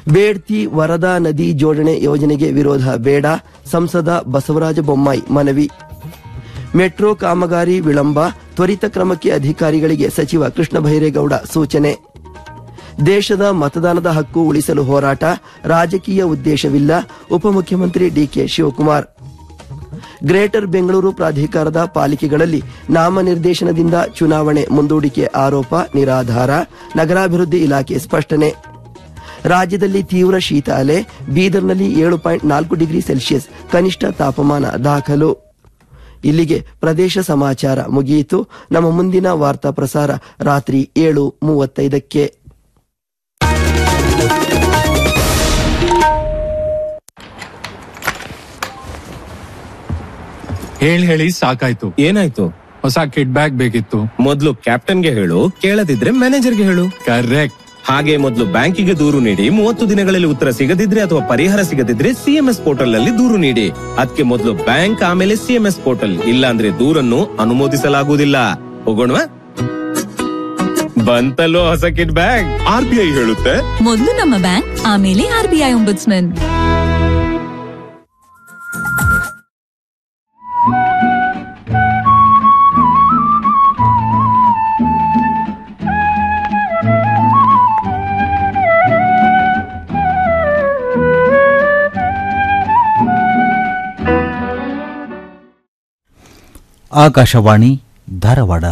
ಬೇಡ್ತಿ ವರದಾ ನದಿ ಜೋಡಣೆ ಯೋಜನೆಗೆ ವಿರೋಧ ಬೇಡ ಸಂಸದ ಬಸವರಾಜ ಬೊಮ್ಮಾಯಿ ಮನವಿ ಮೆಟ್ರೋ ಕಾಮಗಾರಿ ವಿಳಂಬ ತ್ವರಿತ ಕ್ರಮಕ್ಕೆ ಅಧಿಕಾರಿಗಳಿಗೆ ಸಚಿವ ಕೃಷ್ಣ ಬೈರೇಗೌಡ ಸೂಚನೆ ದೇಶದ ಮತದಾನದ ಹಕ್ಕು ಉಳಿಸಲು ಹೋರಾಟ ರಾಜಕೀಯ ಉದ್ದೇಶವಿಲ್ಲ ಉಪಮುಖ್ಯಮಂತ್ರಿ ಡಿಕೆ ಶಿವಕುಮಾರ್ ಗ್ರೇಟರ್ ಬೆಂಗಳೂರು ಪ್ರಾಧಿಕಾರದ ಪಾಲಿಕೆಗಳಲ್ಲಿ ನಾಮನಿರ್ದೇಶನದಿಂದ ಚುನಾವಣೆ ಮುಂದೂಡಿಕೆ ಆರೋಪ ನಿರಾಧಾರ ನಗರಾಭಿವೃದ್ಧಿ ಇಲಾಖೆ ಸ್ಪಷ್ಟನೆ ರಾಜ್ಯದಲ್ಲಿ ತೀವ್ರ ಶೀತ ಅಲೆ ಬೀದರ್ನಲ್ಲಿ ಏಳು ಪಾಯಿಂಟ್ ನಾಲ್ಕು ಡಿಗ್ರಿ ಸೆಲ್ಸಿಯಸ್ ಕನಿಷ್ಠ ತಾಪಮಾನ ದಾಖಲು ಇಲ್ಲಿಗೆ ಪ್ರದೇಶ ಸಮಾಚಾರ ಮುಗಿಯಿತು ನಮ್ಮ ಮುಂದಿನ ವಾರ್ತಾ ಪ್ರಸಾರ ರಾತ್ರಿ ಏಳು ಮೂವತ್ತೈದಕ್ಕೆ ಹೇಳಿ ಹೇಳಿ ಸಾಕಾಯ್ತು ಏನಾಯ್ತು ಹೊಸ ಕಿಡ್ ಬ್ಯಾಗ್ ಬೇಕಿತ್ತು ಮೊದ್ಲು ಕ್ಯಾಪ್ಟನ್ಗೆ ಹೇಳು ಕೇಳದಿದ್ರೆ ಮ್ಯಾನೇಜರ್ಗೆ ಹೇಳು ಕರೆಕ್ಟ್ ಹಾಗೆ ಮೊದಲು ಬ್ಯಾಂಕಿಗೆ ದೂರು ನೀಡಿ ಮೂವತ್ತು ದಿನಗಳಲ್ಲಿ ಉತ್ತರ ಸಿಗದಿದ್ರೆ ಅಥವಾ ಪರಿಹಾರ ಸಿಗದಿದ್ರೆ ಸಿಎಂಎಸ್ ಪೋರ್ಟಲ್ ನಲ್ಲಿ ದೂರು ನೀಡಿ ಅದಕ್ಕೆ ಮೊದಲು ಬ್ಯಾಂಕ್ ಆಮೇಲೆ ಸಿಎಂಎಸ್ ಪೋರ್ಟಲ್ ಇಲ್ಲ ಅಂದ್ರೆ ದೂರನ್ನು ಅನುಮೋದಿಸಲಾಗುವುದಿಲ್ಲ ಹೋಗೋಣವಾ ಬಂತಲ್ಲೋ ಹೊಸ kit bag R B I ಹೇಳುತ್ತೆ ಮೊದಲು ನಮ್ಮ ಬ್ಯಾಂಕ್ ಆಮೇಲೆ R B I ombudsman Akashvani Dharwad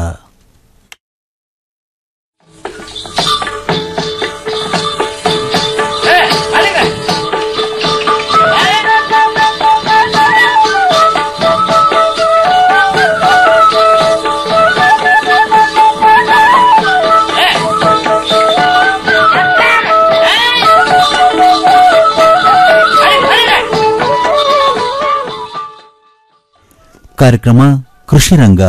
ಕಾರ್ಯಕ್ರಮ ಕೃಷಿ ರಂಗ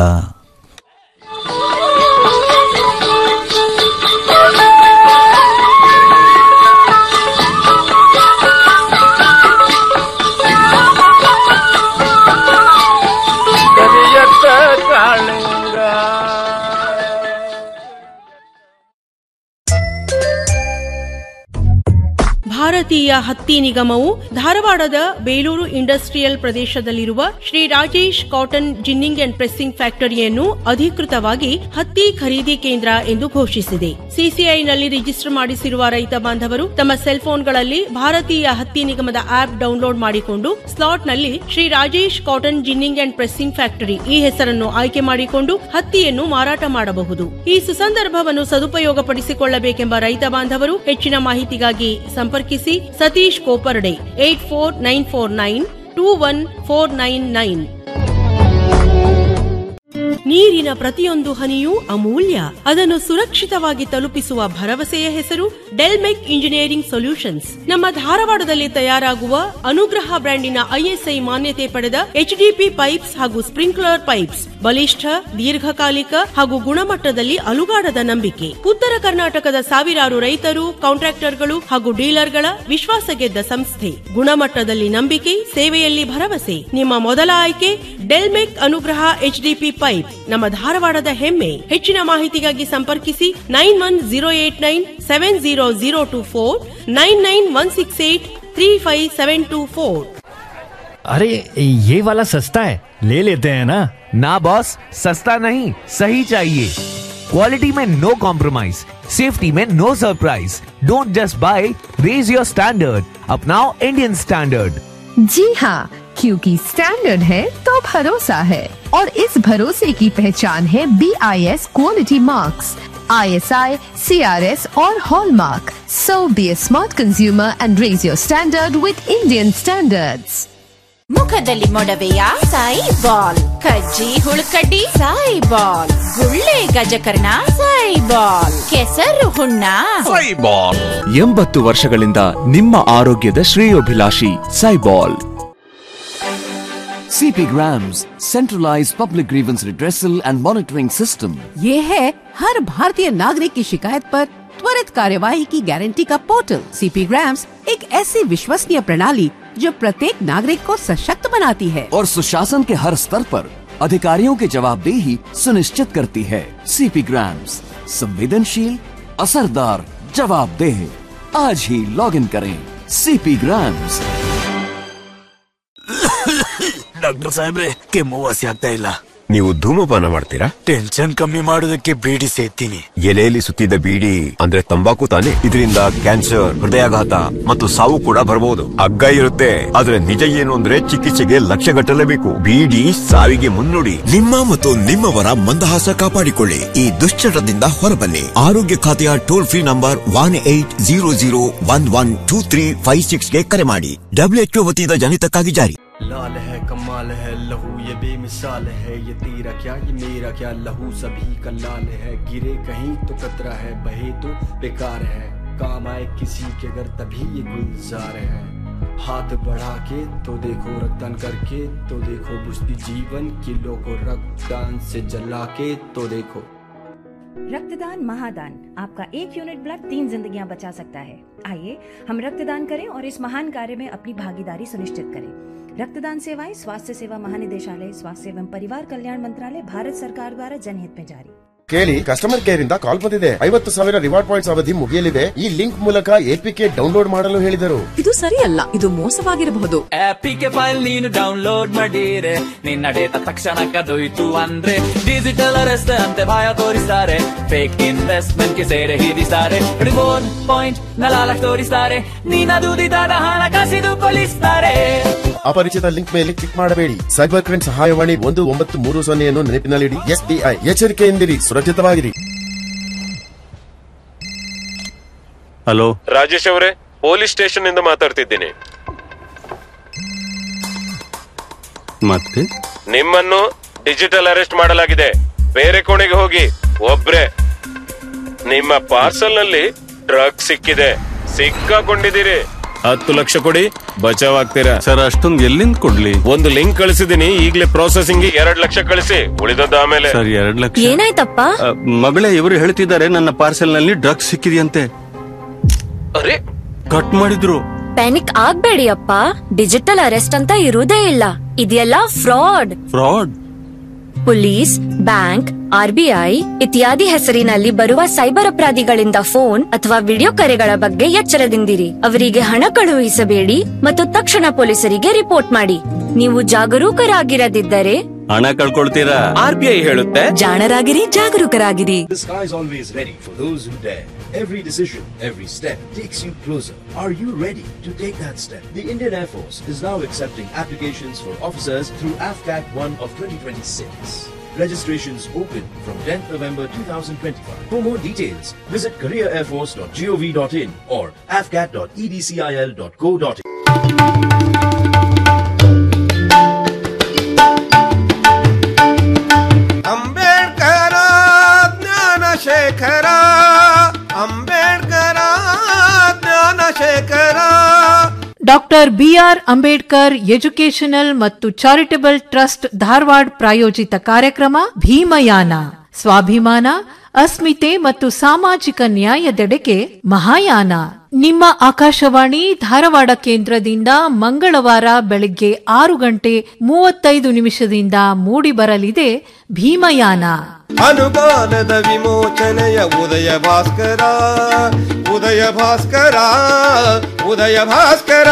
ಭಾರತೀಯ ಹತ್ತಿ ನಿಗಮವು ಧಾರವಾಡದ ಬೇಲೂರು ಇಂಡಸ್ಟ್ರಿಯಲ್ ಪ್ರದೇಶದಲ್ಲಿರುವ Shri Rajesh cotton ginning and pressing ಫ್ಯಾಕ್ಟರಿಯನ್ನು ಅಧಿಕೃತವಾಗಿ ಹತ್ತಿ ಖರೀದಿ ಕೇಂದ್ರ ಎಂದು ಘೋಷಿಸಿದೆ ಸಿಸಿಐನಲ್ಲಿ ರಿಜಿಸ್ಟರ್ ಮಾಡಿಸಿರುವ ರೈತ ಬಾಂಧವರು ತಮ್ಮ ಸೆಲ್ ಫೋನ್ಗಳಲ್ಲಿ ಭಾರತೀಯ ಹತ್ತಿ ನಿಗಮದ ಆಪ್ ಡೌನ್ಲೋಡ್ ಮಾಡಿಕೊಂಡು ಸ್ಲಾಟ್ನಲ್ಲಿ Shri Rajesh cotton ginning and pressing factory ಈ ಹೆಸರನ್ನು ಆಯ್ಕೆ ಮಾಡಿಕೊಂಡು ಹತ್ತಿಯನ್ನು ಮಾರಾಟ ಮಾಡಬಹುದು ಈ ಸುಸಂದರ್ಭವನ್ನು ಸದುಪಯೋಗಪಡಿಸಿಕೊಳ್ಳಬೇಕೆಂಬ ರೈತ ಬಾಂಧವರು ಹೆಚ್ಚಿನ ಮಾಹಿತಿಗಾಗಿ ಸಂಪರ್ಕಿಸಿ Satish Koparde eight four nine four nine two one four nine nine ನೀರಿನ ಪ್ರತಿಯೊಂದು ಹನಿಯೂ ಅಮೂಲ್ಯ ಅದನ್ನು ಸುರಕ್ಷಿತವಾಗಿ ತಲುಪಿಸುವ ಭರವಸೆಯ ಹೆಸರು ಡೆಲ್ಮೆಕ್ ಇಂಜಿನಿಯರಿಂಗ್ ಸೊಲ್ಯೂಷನ್ಸ್ ನಮ್ಮ ಧಾರವಾಡದಲ್ಲಿ ತಯಾರಾಗುವ ಅನುಗ್ರಹ ಬ್ರ್ಯಾಂಡಿನ ಐಎಸ್ಐ ಮಾನ್ಯತೆ ಪಡೆದ ಎಚ್ಡಿಪಿ ಪೈಪ್ಸ್ ಹಾಗೂ ಸ್ಪ್ರಿಂಕ್ಲರ್ ಪೈಪ್ಸ್ ಬಲಿಷ್ಠ ದೀರ್ಘಕಾಲಿಕ ಹಾಗೂ ಗುಣಮಟ್ಟದಲ್ಲಿ ಅಲುಗಾಡದ ನಂಬಿಕೆ ಉತ್ತರ ಕರ್ನಾಟಕದ ಸಾವಿರಾರು ರೈತರು ಕಾಂಟ್ರಾಕ್ಟರ್ಗಳು ಹಾಗೂ ಡೀಲರ್ಗಳ ವಿಶ್ವಾಸ ಗೆದ್ದ ಸಂಸ್ಥೆ ಗುಣಮಟ್ಟದಲ್ಲಿ ನಂಬಿಕೆ ಸೇವೆಯಲ್ಲಿ ಭರವಸೆ ನಿಮ್ಮ ಮೊದಲ ಆಯ್ಕೆ ಡೆಲ್ಮೆಕ್ ಅನುಗ್ರಹ ಎಚ್ಡಿಪಿ ಪೈಪ್ ನಮ್ಮ ಧಾರವಾಡದ ಹೆಮ್ಮೆ ಹೆಚ್ಚಿನ ಮಾಹಿತಿಗಾಗಿ ಸಂಪರ್ಕಿಸಿ nine one zero eight nine seven zero zero two four nine nine one six eight three five seven two four अरे ये वाला सस्ता है ले लेते हैं ना ना बॉस सस्ता नहीं सही चाहिए क्वालिटी में नो कॉम्प्रोमाइज सेफ्टी में no surprise don't just buy raise your standard अपनाओ इंडियन स्टैंडर्ड जी हाँ क्योंकि स्टैंडर्ड है तो भरोसा है और इस भरोसे की पहचान है B I S quality marks I S I C R S और hallmark so be a smart consumer and raise your standard with Indian standards ಮುಖದಲ್ಲಿ ಮೊಡವೆಯ ಸಾಯಿ ಬಾಲ್ ಕಜ್ಜಿ ಹುಳುಕಡ್ಡಿ ಸಾಯಿ ಬಾಲ್ ಗುಳ್ಳೆ ಗಜಕರ್ಣ ಸಾಯಿ ಬಾಲ್ ಕೆಸರು ಹುಣ್ಣ ಎಂಬತ್ತು ವರ್ಷಗಳಿಂದ ನಿಮ್ಮ ಆರೋಗ್ಯದ ಶ್ರೇಯೋಭಿಲಾಷಿ ಸೈಬಾಲ್ CP Grams, centralized public grievance redressal and monitoring system. ये है हर भारतीय नागरिक की शिकायत पर त्वरित कार्यवाही की गारंटी का पोर्टल सीपी ग्राम्स एक ऐसी विश्वसनीय प्रणाली जो प्रत्येक नागरिक को सशक्त बनाती है और सुशासन के हर स्तर पर अधिकारियों की जवाबदेही सुनिश्चित करती है CP Grams, संवेदनशील असरदार जवाबदेह आज ही लॉग इन करें सीपी ग्राम्स ಡಾಕ್ಟರ್ ಸಾಹೇಬ್ರೆ ಕೆಮ್ಮು ವಾಸಿ ಆಗ್ತಾ ಇಲ್ಲ ನೀವು ಧೂಮಪಾನ ಮಾಡ್ತೀರಾ ಟೆನ್ಷನ್ ಕಮ್ಮಿ ಮಾಡೋದಕ್ಕೆ ಬೀಡಿ ಸೇತೀನಿ ಎಲೆಯಲ್ಲಿ ಸುತ್ತಿದ್ದ ಬೀಡಿ ಅಂದ್ರೆ ತಂಬಾಕು ತಾನೆ ಇದರಿಂದ ಕ್ಯಾನ್ಸರ್ ಹೃದಯಾಘಾತ ಮತ್ತು ಸಾವು ಕೂಡ ಬರಬಹುದು ಹಗ್ಗ ಇರುತ್ತೆ ಆದ್ರೆ ನಿಜ ಏನು ಅಂದ್ರೆ ಚಿಕಿತ್ಸೆಗೆ ಲಕ್ಷ ಗಟ್ಟಲೇಬೇಕು ಬೀಡಿ ಸಾವಿಗೆ ಮುನ್ನುಡಿ ನಿಮ್ಮ ಮತ್ತು ನಿಮ್ಮವರ ಮಂದಹಾಸ ಕಾಪಾಡಿಕೊಳ್ಳಿ ಈ ದುಶ್ಚಟದಿಂದ ಹೊರಬನ್ನಿ ಆರೋಗ್ಯ ಖಾತೆಯ toll free number one eight zero zero one one two three five ಸಿಕ್ಸ್ಗೆ ಕರೆ ಮಾಡಿ ಡಬ್ಲ್ಯೂಎಚ್ಒ ವತಿಯಿಂದ ಜನಿತಕ್ಕಾಗಿ ಜಾರಿ लाल है कमाल है लहू ये बेमिसाल है ये तेरा क्या ये मेरा क्या लहू सभी का लाल है गिरे कहीं तो कतरा है बहे तो बेकार है काम आए किसी के अगर तभी ये गुलजार है हाथ बढ़ा के तो देखो रक्तदान करके तो देखो बुझती जीवन किलो को रक्तदान से जला के तो देखो रक्तदान महादान आपका एक यूनिट ब्लड तीन जिंदगियां बचा सकता है आइए हम रक्तदान करें और इस महान कार्य में अपनी भागीदारी सुनिश्चित करें रक्तदान सेवाएं स्वास्थ्य सेवा महानिदेशालय स्वास्थ्य एवं परिवार कल्याण मंत्रालय भारत सरकार द्वारा जनहित में जारी ಕೇಳಿ ಕಸ್ಟಮರ್ ಕೇರ್ ಇಂದ ಕಾಲ್ ಬಂದಿದೆ ಐವತ್ತು ಸಾವಿರ ರಿವಾರ್ಡ್ ಪಾಯಿಂಟ್ಸ್ ಅವಧಿ ಮುಗಿಯಲಿದೆ ಈ ಲಿಂಕ್ ಮೂಲಕ ಎಪಿಕೆ ಡೌನ್ಲೋಡ್ ಮಾಡಲು ಹೇಳಿದರು ಇದು ಸರಿಯಲ್ಲ ಇದು ಮೋಸವಾಗಿರಬಹುದು ಆಪಿಗೆ ಫೈಲ್ ನೀನು ಡೌನ್ಲೋಡ್ ಮಾಡಿರೆ ನಿನ್ನ ಡೇಟಾ ತಕ್ಷಣ ಕದೊಯ್ತು ಅಂದ್ರೆ ಡಿಜಿಟಲ್ ಅರೆಸ್ಟ್ ಅಂತೆ ಭಯ ತೋರಿಸ್ತಾರೆ ಫೇಕ್ ಇನ್ವೆಸ್ಟ್ಮೆಂಟ್ ಗೆ ಸೇರೆ ಹಿಡಿಸ್ತಾರೆ ರಿವೋರ್ಡ್ ಪಾಯಿಂಟ್ ನಲಾಲಕ್ ತೋರಿಸ್ತಾರೆ ನಿನ್ನ ದುಡಿದಾದ ಹಣ ಕಸಿದುಕೊಳ್ಳಿಸ್ತಾರೆ ಅಪರಿಚಿತ ಲಿಂಕ್ ಮೇಲೆ ಕ್ಲಿಕ್ ಮಾಡಬೇಡಿ ಸೈಬರ್ ಕ್ರೈಮ್ ಸಹಾಯವಾಣಿ ಒಂದು ಒಂಬತ್ತು ಮೂರು ಸೊನ್ನೆಯನ್ನು ನೆನಪಿನಲ್ಲಿಡಿ ಎಸ್ಬಿಐ ಎಚ್ಚರಿಕೆಯಿಂದಿರಿ ಸುರಕ್ಷಿತವಾಗಿರಿ ಹಲೋ ರಾಜೇಶ್ ಅವರೇ ಪೊಲೀಸ್ ಸ್ಟೇಷನ್ ಇಂದ ಮಾತಾಡ್ತಿದ್ದೀನಿ ಮತ್ತೆ ನಿಮ್ಮನ್ನು ಡಿಜಿಟಲ್ ಅರೆಸ್ಟ್ ಮಾಡಲಾಗಿದೆ ಬೇರೆ ಕೋಣೆಗೆ ಹೋಗಿ ಒಬ್ರೆ ನಿಮ್ಮ ಪಾರ್ಸಲ್ ನಲ್ಲಿ ಡ್ರಗ್ ಸಿಕ್ಕಿದೆ ಸಿಕ್ಕಾಕೊಂಡಿದ್ದೀರಿ ಹತ್ತು ಲಕ್ಷ ಕೊಡಿ ಬಚಾವ್ ಆಗ್ತೀರಾ ಸರ್ ಅಷ್ಟೊಂದು ಎಲ್ಲಿಂದ ಕೊಡ್ಲಿ ಒಂದು ಲಿಂಕ್ ಕಳಿಸಿದೀನಿ ಈಗಲೇ ಪ್ರೊಸೆಸಿಂಗ್ ಎರಡ್ ಲಕ್ಷ ಕಳಿಸಿ ಉಳಿದದ್ದು ಆಮೇಲೆ ಸರ್ ಎರಡ್ ಲಕ್ಷ ಏನಾಯ್ತಪ್ಪ ಅ, ಮಗಳೇ ಇವರು ಹೇಳ್ತಿದ್ದಾರೆ ನನ್ನ ಪಾರ್ಸೆಲ್ ನಲ್ಲಿ ಡ್ರಗ್ಸ್ ಸಿಕ್ಕಿದೆಯಂತೆ ಅರೆ ಕಟ್ ಮಾಡಿದ್ರು ಪ್ಯಾನಿಕ್ ಆಗ್ಬೇಡಿ ಅಪ್ಪ ಡಿಜಿಟಲ್ ಅರೆಸ್ಟ್ ಅಂತ ಇರುವುದೇ ಇಲ್ಲ ಇದೆಲ್ಲ fraud fraud police bank RBI ಇತ್ಯಾದಿ ಹೆಸರಿನಲ್ಲಿ ಬರುವ ಸೈಬರ್ ಅಪರಾಧಿಗಳಿಂದ ಫೋನ್ ಅಥವಾ ವಿಡಿಯೋ ಕರೆಗಳ ಬಗ್ಗೆ ಎಚ್ಚರದಿಂದಿರಿ ಅವರಿಗೆ ಹಣ ಕಳುಹಿಸಬೇಡಿ ಮತ್ತು ತಕ್ಷಣ ಪೊಲೀಸರಿಗೆ ರಿಪೋರ್ಟ್ ಮಾಡಿ ನೀವು ಜಾಗರೂಕರಾಗಿರದಿದ್ದರೆ ಹಣ ಕಳ್ಕೊಳ್ತೀರಾ ಆರ್ ಬಿ ಐ ಹೇಳುತ್ತೆ ಜಾಣರಾಗಿರಿ ಜಾಗರೂಕರಾಗಿರಿ The sky is always ready for those who dare. Every decision, every step takes you closer. Are you ready to take that step? The Indian Air Force is now accepting applications for officers through AFCAT 1 of 2026. Registrations open from 10th November 2025. For more details, visit careerairforce.gov.in or afcat.edcil.co.in. Ambedkar Jnanashekhara Ambedkar Jnanashekhara doctor BR Ambedkar educational ಮತ್ತು charitable trust Dharwad ಪ್ರಾಯೋಜಿತ ಕಾರ್ಯಕ್ರಮ ಭೀಮಯಾನ ಸ್ವಾಭಿಮಾನ ಅಸ್ಮಿತೆ ಮತ್ತು ಸಾಮಾಜಿಕ ನ್ಯಾಯದೆಡೆಗೆ ಮಹಾಯಾನ ನಿಮ್ಮ ಆಕಾಶವಾಣಿ ಧಾರವಾಡ ಕೇಂದ್ರದಿಂದ ಮಂಗಳವಾರ ಬೆಳಗ್ಗೆ ಆರು ಗಂಟೆ ಮೂವತ್ತೈದು ನಿಮಿಷದಿಂದ ಮೂಡಿಬರಲಿದೆ ಭೀಮಯಾನ ಅನುದಾನದ ವಿಮೋಚನೆಯ ಉದಯ ಭಾಸ್ಕರ ಉದಯ ಭಾಸ್ಕರ ಉದಯ ಭಾಸ್ಕರ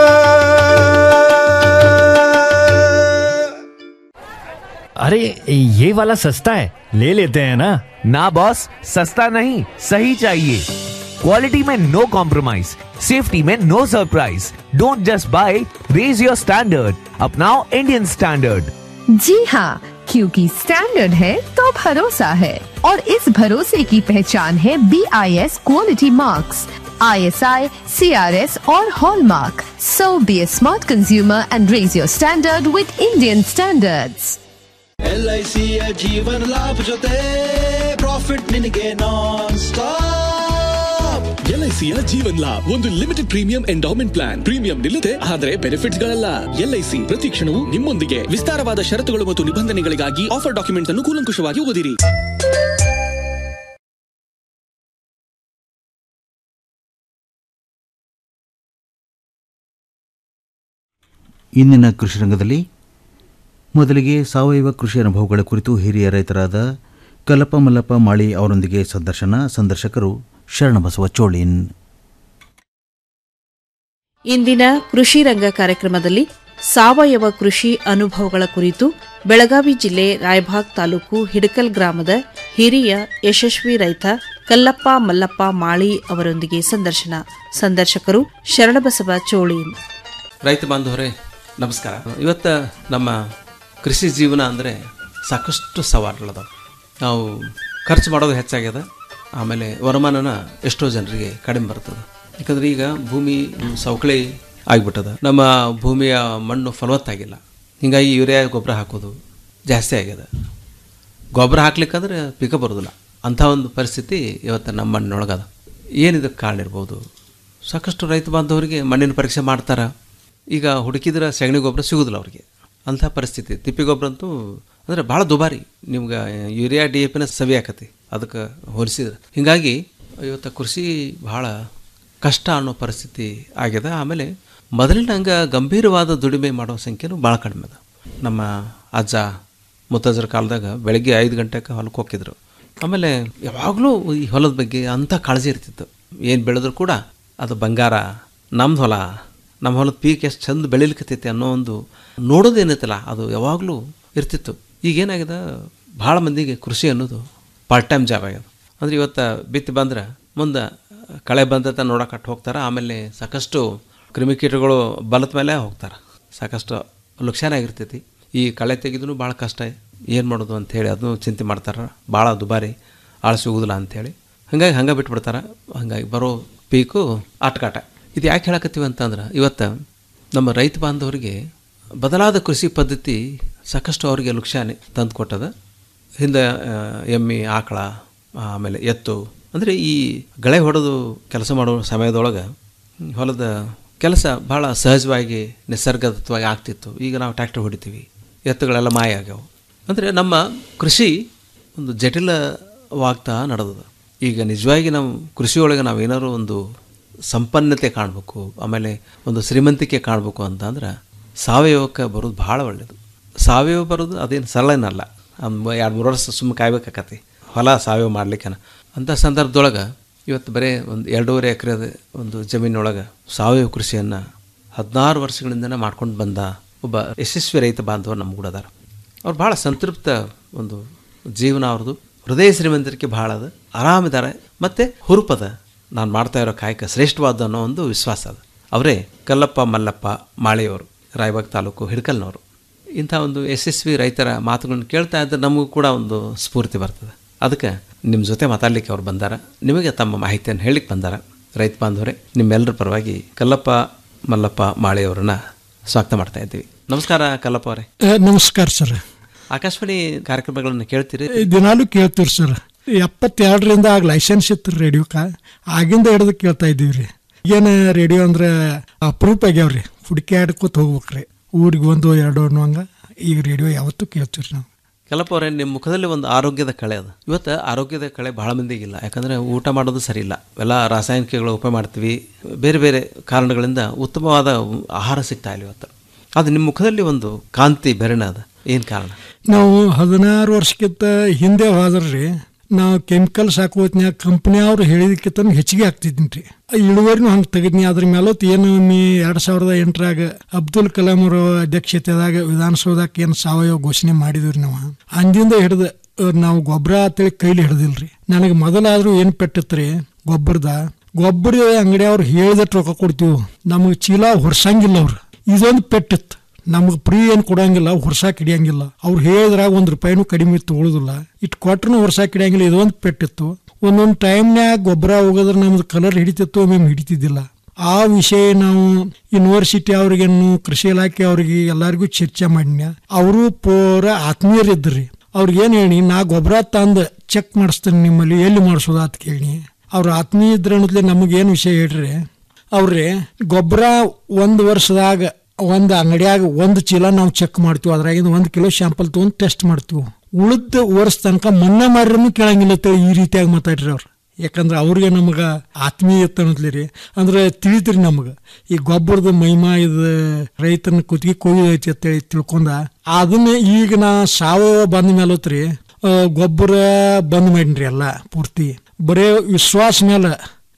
अरे ये वाला सस्ता है ले लेते हैं ना ना बॉस सस्ता नहीं सही चाहिए क्वालिटी में नो कॉम्प्रोमाइज सेफ्टी में no surprise don't just buy raise your standard अपनाओ इंडियन स्टैंडर्ड जी हाँ क्योंकि स्टैंडर्ड है तो भरोसा है और इस भरोसे की पहचान है B I S quality marks I S I C R S और hallmark so be a smart consumer and raise your standard with Indian standards L I ಸಿಯ ಜೀವನ ಲಾಭ ಜೊತೆ ಪ್ರಾಫಿಟ್ ನಿನಗೆ ನಾನ್ ಸ್ಟಾಪ್ ಎಲ್ಐಸಿಯ ಜೀವನ್ ಲಾಭ್ ಒಂದು limited premium endowment plan premium ನಿಲ್ಲದೆ ಆದರೆ benefits ಗಳಲ್ಲ LIC ಪ್ರತಿ ಕ್ಷಣವೂ ನಿಮ್ಮೊಂದಿಗೆ ವಿಸ್ತಾರವಾದ ಷರತ್ತುಗಳು ಮತ್ತು ನಿಬಂಧನೆಗಳಿಗಾಗಿ ಆಫರ್ ಡಾಕ್ಯುಮೆಂಟ್ ಅನ್ನು ಕೂಲಂಕುಷವಾಗಿ ಓದಿರಿ ಇಂದಿನ ಕೃಷಿ ರಂಗದಲ್ಲಿ ಮೊದಲಿಗೆ ಸಾವಯವ ಕೃಷಿ ಅನುಭವಗಳ ಕುರಿತು ಹಿರಿಯ ರೈತರಾದ ಕಲಪ ಮಲ್ಲಪ್ಪ ಮಾಳಿ ಅವರೊಂದಿಗೆ ಸಂದರ್ಶನ ಸಂದರ್ಶಕರು ಶರಣಬಸವ ಚೋಳಿನ್ ಇಂದಿನ ಕೃಷಿ ರಂಗ ಕಾರ್ಯಕ್ರಮದಲ್ಲಿ ಸಾವಯವ ಕೃಷಿ ಅನುಭವಗಳ ಕುರಿತು ಬೆಳಗಾವಿ ಜಿಲ್ಲೆ ರಾಯಭಾಗ್ ತಾಲೂಕು ಹಿಡಕಲ್ ಗ್ರಾಮದ ಹಿರಿಯ ಯಶಸ್ವಿ ರೈತ ಕಲ್ಲಪ್ಪ ಮಲ್ಲಪ್ಪ ಮಾಳಿ ಅವರೊಂದಿಗೆ ಸಂದರ್ಶನ ಸಂದರ್ಶಕರು ಶರಣಬಸವ ಚೋಳಿ ರೈತ ಬಾಂಧವರೇ ನಮಸ್ಕಾರ ಇವತ್ತು ನಮ್ಮ ಕೃಷಿ ಜೀವನ ಅಂದರೆ ಸಾಕಷ್ಟು ಸವಾಲುಗಳದಾವೆ ನಾವು ಖರ್ಚು ಮಾಡೋದು ಹೆಚ್ಚಾಗ್ಯದ ಆಮೇಲೆ ವರಮಾನನ ಎಷ್ಟೋ ಜನರಿಗೆ ಕಡಿಮೆ ಬರ್ತದೆ ಯಾಕಂದ್ರೆ ಈಗ ಭೂಮಿ ಸವಕಳಿ ಆಗಿಬಿಟ್ಟದ ನಮ್ಮ ಭೂಮಿಯ ಮಣ್ಣು ಫಲವತ್ತಾಗಿಲ್ಲ ಹೀಗಾಗಿ ಯೂರಿಯಾ ಗೊಬ್ಬರ ಹಾಕೋದು ಜಾಸ್ತಿ ಆಗ್ಯದ ಗೊಬ್ಬರ ಹಾಕ್ಲಿಕ್ಕಂದ್ರೆ ಪಿಕ ಬರೋದಿಲ್ಲ ಅಂಥ ಒಂದು ಪರಿಸ್ಥಿತಿ ಇವತ್ತು ನಮ್ಮ ಮಣ್ಣಿನೊಳಗದ ಏನಿದಕ್ಕೆ ಕಾರಣ ಇರ್ಬೋದು ಸಾಕಷ್ಟು ರೈತ ಬಾಂಧವರಿಗೆ ಮಣ್ಣಿನ ಪರೀಕ್ಷೆ ಮಾಡ್ತಾರೆ ಈಗ ಹುಡುಕಿದ್ರೆ ಸಗಣಿ ಗೊಬ್ಬರ ಸಿಗೋದಿಲ್ಲ ಅವ್ರಿಗೆ ಅಂಥ ಪರಿಸ್ಥಿತಿ ತಿಪ್ಪಿ ಗೊಬ್ಬರ ಅಂತೂ ಅಂದರೆ ಭಾಳ ದುಬಾರಿ ನಿಮ್ಗೆ ಯೂರಿಯಾ ಡಿ ಎ ಪಿನ ಸವಿ ಆಕತಿ ಅದಕ್ಕೆ ಹೋಲಿಸಿದ್ರೆ ಹೀಗಾಗಿ ಇವತ್ತು ಕೃಷಿ ಭಾಳ ಕಷ್ಟ ಅನ್ನೋ ಪರಿಸ್ಥಿತಿ ಆಗ್ಯದ ಆಮೇಲೆ ಮೊದಲಿನ ಹಂಗೆ ಗಂಭೀರವಾದ ದುಡಿಮೆ ಮಾಡೋ ಸಂಖ್ಯೆನೂ ಭಾಳ ಕಡಿಮೆ ಅದ ನಮ್ಮ ಅಜ್ಜ ಮುತ್ತಜ್ಜರ ಕಾಲದಾಗ ಬೆಳಗ್ಗೆ ಐದು ಗಂಟೆಗೆ ಹೊಲಕ್ಕೆ ಹೋಗಿದ್ರು ಆಮೇಲೆ ಯಾವಾಗಲೂ ಈ ಹೊಲದ ಬಗ್ಗೆ ಅಂಥ ಕಾಳಜಿ ಇರ್ತಿತ್ತು ಏನು ಬೆಳೆದ್ರು ಕೂಡ ಅದು ಬಂಗಾರ ನಮ್ದು ಹೊಲ ನಮ್ಮ ಹೊಲದ ಪೀಕ್ ಎಷ್ಟು ಚಂದ ಬೆಳಿಲಿಕ್ಕತ್ತೈತಿ ಅನ್ನೋ ಒಂದು ನೋಡೋದೇನೈತಲ್ಲ ಅದು ಯಾವಾಗಲೂ ಇರ್ತಿತ್ತು ಈಗೇನಾಗಿದೆ ಭಾಳ ಮಂದಿಗೆ ಕೃಷಿ ಅನ್ನೋದು ಪಾರ್ಟ್ ಟೈಮ್ ಜಾಬ್ ಆಗ್ಯದ ಅಂದ್ರೆ ಇವತ್ತು ಬಿತ್ತಿ ಬಂದ್ರೆ ಮುಂದೆ ಕಳೆ ಬಂದತ ನೋಡೋಕಟ್ಟು ಹೋಗ್ತಾರೆ ಆಮೇಲೆ ಸಾಕಷ್ಟು ಕ್ರಿಮಿಕೀಟಗಳು ಬಲದ ಮೇಲೆ ಹೋಗ್ತಾರೆ ಸಾಕಷ್ಟು ಲುಕ್ಷಾನ ಆಗಿರ್ತೈತಿ ಈ ಕಳೆ ತೆಗೆದು ಭಾಳ ಕಷ್ಟ ಏನು ಮಾಡೋದು ಅಂಥೇಳಿ ಅದನ್ನು ಚಿಂತೆ ಮಾಡ್ತಾರೆ ಭಾಳ ದುಬಾರಿ ಆಳು ಸಿಗೋದಿಲ್ಲ ಅಂಥೇಳಿ ಹಾಗಾಗಿ ಹಂಗೆ ಬಿಟ್ಬಿಡ್ತಾರೆ ಹಾಗಾಗಿ ಬರೋ ಪೀಕು ಆಟಕಾಟ ಇದು ಯಾಕೆ ಹೇಳಕತ್ತೀವಿ ಅಂತಂದ್ರೆ ಇವತ್ತು ನಮ್ಮ ರೈತ ಬಾಂಧವರಿಗೆ ಬದಲಾದ ಕೃಷಿ ಪದ್ಧತಿ ಸಾಕಷ್ಟು ಅವರಿಗೆ ಲುಕ್ಷಾನೆ ತಂದು ಕೊಟ್ಟದ ಹಿಂದೆ ಆ, ಎಮ್ಮೆ ಆಕಳ ಆಮೇಲೆ ಎತ್ತು ಅಂದರೆ ಈ ಗಳೆ ಹೊಡೆದು ಕೆಲಸ ಮಾಡೋ ಸಮಯದೊಳಗೆ ಹೊಲದ ಕೆಲಸ ಭಾಳ ಸಹಜವಾಗಿ ನಿಸರ್ಗದತ್ವವಾಗಿ ಆಗ್ತಿತ್ತು ಈಗ ನಾವು ಟ್ರ್ಯಾಕ್ಟರ್ ಹೊಡಿತೀವಿ ಎತ್ತುಗಳೆಲ್ಲ ಮಾಯ ಆಗ್ಯಾವ ಅಂದರೆ ನಮ್ಮ ಕೃಷಿ ಒಂದು ಜಟಿಲವಾಗ್ತಾ ನಡೆದದ ಈಗ ನಿಜವಾಗಿ ನಾವು ಕೃಷಿಯೊಳಗೆ ನಾವು ಏನಾದ್ರು ಒಂದು ಸಂಪನ್ನತೆ ಕಾಣಬೇಕು ಆಮೇಲೆ ಒಂದು ಶ್ರೀಮಂತಿಕೆ ಕಾಣಬೇಕು ಅಂತಂದ್ರೆ ಸಾವಯವಕ್ಕೆ ಬರೋದು ಭಾಳ ಒಳ್ಳೆಯದು ಸಾವಯವ ಬರೋದು ಅದೇನು ಸರಳ ಏನಲ್ಲ ಒಂದು ಎರಡು ಮೂರು ವರ್ಷ ಸುಮ್ಮನೆ ಕಾಯ್ಬೇಕಾಕತಿ ಹೊಲ ಸಾವಯವ ಮಾಡ್ಲಿಕ್ಕೆ ಅಂಥ ಸಂದರ್ಭದೊಳಗೆ ಇವತ್ತು ಬರೀ ಒಂದು ಎರಡೂವರೆ ಎಕರೆ ಒಂದು ಜಮೀನೊಳಗೆ ಸಾವಯವ ಕೃಷಿಯನ್ನು ಹದಿನಾರು ವರ್ಷಗಳಿಂದನೇ ಮಾಡ್ಕೊಂಡು ಬಂದ ಒಬ್ಬ ಯಶಸ್ವಿ ರೈತ ಬಾಂಧವರು ನಮ್ಮ ಕೂಡ ಅದಾರ ಅವ್ರು ಭಾಳ ಸಂತೃಪ್ತ ಒಂದು ಜೀವನ ಅವ್ರದ್ದು ಹೃದಯ ಶ್ರೀಮಂತರಿಕೆ ಭಾಳ ಅದ ಆರಾಮಿದ್ದಾರೆ ಮತ್ತು ಹುರುಪದ ನಾನು ಮಾಡ್ತಾ ಇರೋ ಕಾಯಕ ಶ್ರೇಷ್ಠವಾದ ಅನ್ನೋ ಒಂದು ವಿಶ್ವಾಸ ಅದ ಅವರೇ ಕಲ್ಲಪ್ಪ ಮಲ್ಲಪ್ಪ ಮಾಳೆಯವರು ರಾಯಬಾಗ್ ತಾಲೂಕು ಹಿಡ್ಕಲ್ನವರು ಇಂಥ ಒಂದು ಯಶಸ್ವಿ ರೈತರ ಮಾತುಗಳನ್ನು ಕೇಳ್ತಾ ಇದ್ದರೆ ನಮಗೂ ಕೂಡ ಒಂದು ಸ್ಫೂರ್ತಿ ಬರ್ತದೆ ಅದಕ್ಕೆ ನಿಮ್ಮ ಜೊತೆ ಮಾತಾಡಲಿಕ್ಕೆ ಅವ್ರು ಬಂದಾರ ನಿಮಗೆ ತಮ್ಮ ಮಾಹಿತಿಯನ್ನು ಹೇಳಲಿಕ್ಕೆ ಬಂದಾರ ರೈತ ಬಾಂಧವರೇ ನಿಮ್ಮೆಲ್ಲರ ಪರವಾಗಿ ಕಲ್ಲಪ್ಪ ಮಲ್ಲಪ್ಪ ಮಾಳೆಯವರನ್ನ ಸ್ವಾಗತ ಮಾಡ್ತಾ ಇದ್ದೀವಿ ನಮಸ್ಕಾರ ಕಲ್ಲಪ್ಪ ಅವರೇ ನಮಸ್ಕಾರ ಸರ್ ಆಕಾಶವಾಣಿ ಕಾರ್ಯಕ್ರಮಗಳನ್ನು ಕೇಳ್ತೀರಿ ದಿನಾಲು ಕೇಳ್ತೀವಿ ಸರ್ ಎಪ್ಪತ್ತೆರಡರಿಂದ ಆಗ ಲೈಸೆನ್ಸ್ ಇತ್ತು ರೇಡಿಯೋಕ ಆಗಿಂದ ಹಿಡಿದು ಕೇಳ್ತಾ ಇದ್ದೀವಿ ರೀ ಏನು ರೇಡಿಯೋ ಅಂದ್ರೆ ಅಪ್ರೂಪ್ ಆಗ್ಯಾವ್ರಿ ಹುಡುಕ್ಯಾಡ್ಕೋತ ಹೋಗ್ಬೇಕ್ರಿ ಊರಿಗೆ ಒಂದು ಎರಡು ಅನ್ನೋಂಗ ಈಗ ರೇಡಿಯೋ ಯಾವತ್ತೂ ಕೇಳ್ತೀವಿ ನಾವು ಕಲ್ಲಪ್ಪ ಅವರೇ ನಿಮ್ಮ ಮುಖದಲ್ಲಿ ಒಂದು ಆರೋಗ್ಯದ ಕಳೆ ಅದು ಇವತ್ತು ಆರೋಗ್ಯದ ಕಳೆ ಭಾಳ ಮಂದಿಗಿಲ್ಲ ಯಾಕಂದರೆ ಊಟ ಮಾಡೋದು ಸರಿ ಇಲ್ಲ ಎಲ್ಲ ರಾಸಾಯನಿಕಗಳು ಉಪಯೋಗ ಮಾಡ್ತೀವಿ ಬೇರೆ ಬೇರೆ ಕಾರಣಗಳಿಂದ ಉತ್ತಮವಾದ ಆಹಾರ ಸಿಗ್ತಾ ಇಲ್ಲ ಇವತ್ತು ಅದು ನಿಮ್ಮ ಮುಖದಲ್ಲಿ ಒಂದು ಕಾಂತಿ ಬೆರಣ ಅದ ಏನು ಕಾರಣ ನಾವು ಹದಿನಾರು ವರ್ಷಕ್ಕಿಂತ ಹಿಂದೆ ಹೋದ್ರಿ ನಾವು ಕೆಮಿಕಲ್ಸ್ ಹಾಕೋ ಹೊತ್ನ್ಯಾಗ ಕಂಪ್ನಿ ಅವ್ರು ಹೇಳಿದಕ್ಕಿಂತ ಹೆಚ್ಚಿಗೆ ಆಗ್ತಿದ್ದೀನಿ ರೀ ಇಳುವರಿನೂ ಹಂಗೆ ತೆಗೆದ್ನಿ ಅದ್ರ ಮೇಲೊತ್ತು ಏನು ಮೀ ಎರಡು ಸಾವಿರದ ಎಂಟರಾಗ ಅಬ್ದುಲ್ ಕಲಾಂ ಅವರ ಅಧ್ಯಕ್ಷತೆದಾಗ ವಿಧಾನಸೌಧಕ್ಕೆ ಏನು ಸಾವಯವ ಘೋಷಣೆ ಮಾಡಿದ್ವಿ ನಾವು ಅಂದಿಂದ ಹಿಡಿದು ನಾವು ಗೊಬ್ಬರ ಅಂತೇಳಿ ಕೈಲಿ ಹಿಡ್ದಿಲ್ರಿ ನನಗೆ ಮೊದಲಾದ್ರೂ ಏನು ಪೆಟ್ಟಿತ್ರಿ ಗೊಬ್ಬರದ ಗೊಬ್ಬರ ಅಂಗಡಿಯವ್ರು ಹೇಳಿದಟ್ಟು ರೊಕ್ಕ ಕೊಡ್ತೀವಿ ನಮಗೆ ಚೀಲ ಹೊರ್ಸಂಗಿಲ್ಲ ಅವ್ರು ಇದೊಂದು ಪೆಟ್ಟಿತ್ತು ನಮಗೆ ಫ್ರೀ ಏನು ಕೊಡಂಗಿಲ್ಲ ಹೊರ್ಸಾಕ್ ಹಿಡಿಯಂಗಿಲ್ಲ ಅವ್ರು ಹೇಳಿದ್ರಾಗ ಒಂದು ರೂಪಾಯಿನೂ ಕಡಿಮೆ ತಗೊಳ್ಳೋದಿಲ್ಲ ಇಟ್ಟು ಕೊಟ್ರು ಹೊರ್ಸಾಕ್ ಹಿಡಿಯಂಗಿಲ್ಲ ಇದೊಂದು ಪೆಟ್ಟಿತ್ತು ಒಂದೊಂದು ಟೈಮ್ನ್ಯಾಗ ಗೊಬ್ಬರ ಹೋಗೋದ್ರೆ ನಮ್ದು ಕಲರ್ ಹಿಡಿತಿತ್ತು మేము ಹಿಡಿತಿದ್ದಿಲ್ಲ ಆ ವಿಷಯ ನಾವು ಯೂನಿವರ್ಸಿಟಿ ಅವ್ರಿಗೇನು ಕೃಷಿ ಇಲಾಖೆ ಅವ್ರಿಗೆ ಎಲ್ಲರಿಗೂ ಚರ್ಚೆ ಮಾಡಿನ ಅವರು ಪೂರ ಆತ್ಮೀಯರಿದ್ರಿ ಅವ್ರಿಗೆ ಏನು ಹೇಳಿ ನಾ ಗೊಬ್ಬರ ತಂದು ಚೆಕ್ ಮಾಡಿಸ್ತೀನಿ ನಿಮ್ಮಲ್ಲಿ ಎಲ್ಲಿ ಮಾಡಿಸೋದು ಅಂತ ಕೇಳಿ ಅವ್ರ ಆತ್ಮೀಯ ಇದ್ರ ಅನ್ನೋದ್ಲೆ ನಮಗೇನು ವಿಷಯ ಹೇಳ್ರಿ ಅವ್ರಿ ಗೊಬ್ಬರ ಒಂದು ವರ್ಷದಾಗ ಒಂದು ಅಂಗಡಿಯಾಗ ಒಂದು ಚೀಲ ನಾವು ಚೆಕ್ ಮಾಡ್ತೀವಿ ಅದ್ರಾಗಿಂದ ಒಂದು ಕಿಲೋ ಶಾಂಪಲ್ ತೊಗೊಂಡು ಟೆಸ್ಟ್ ಮಾಡ್ತೀವಿ ಉಳಿದ ವರ್ಷ ತನಕ ಮನ್ನಾ ಮಾಡ್ರೂ ಕೇಳಂಗಿಲ್ಲ ಅಂತೇಳಿ ಈ ರೀತಿಯಾಗಿ ಮಾತಾಡ್ರಿ ಅವ್ರು ಯಾಕಂದ್ರೆ ಅವ್ರಿಗೆ ನಮಗೆ ಆತ್ಮೀಯತೆ ಅನ್ನತ್ಲಿ ರೀ ಅಂದ್ರೆ ತಿಳಿತ್ರಿ ನಮಗೆ ಈ ಗೊಬ್ಬರದ ಮಹಿಮಾ ಇದು ರೈತನ ಕುತ್ತಿಗೆ ಕೊಯ್ದು ಐತಿ ಅಂತೇಳಿ ತಿಳ್ಕೊಂಡ ಅದನ್ನ ಈಗ ನಾ ಸಾವಯವ ಬಂದ ಮೇಲತ್ರಿ ಗೊಬ್ಬರ ಬಂದ್ ಮಾಡಿನ್ರಿ ಎಲ್ಲ ಪೂರ್ತಿ ಬರೇ ವಿಶ್ವಾಸ ಮೇಲೆ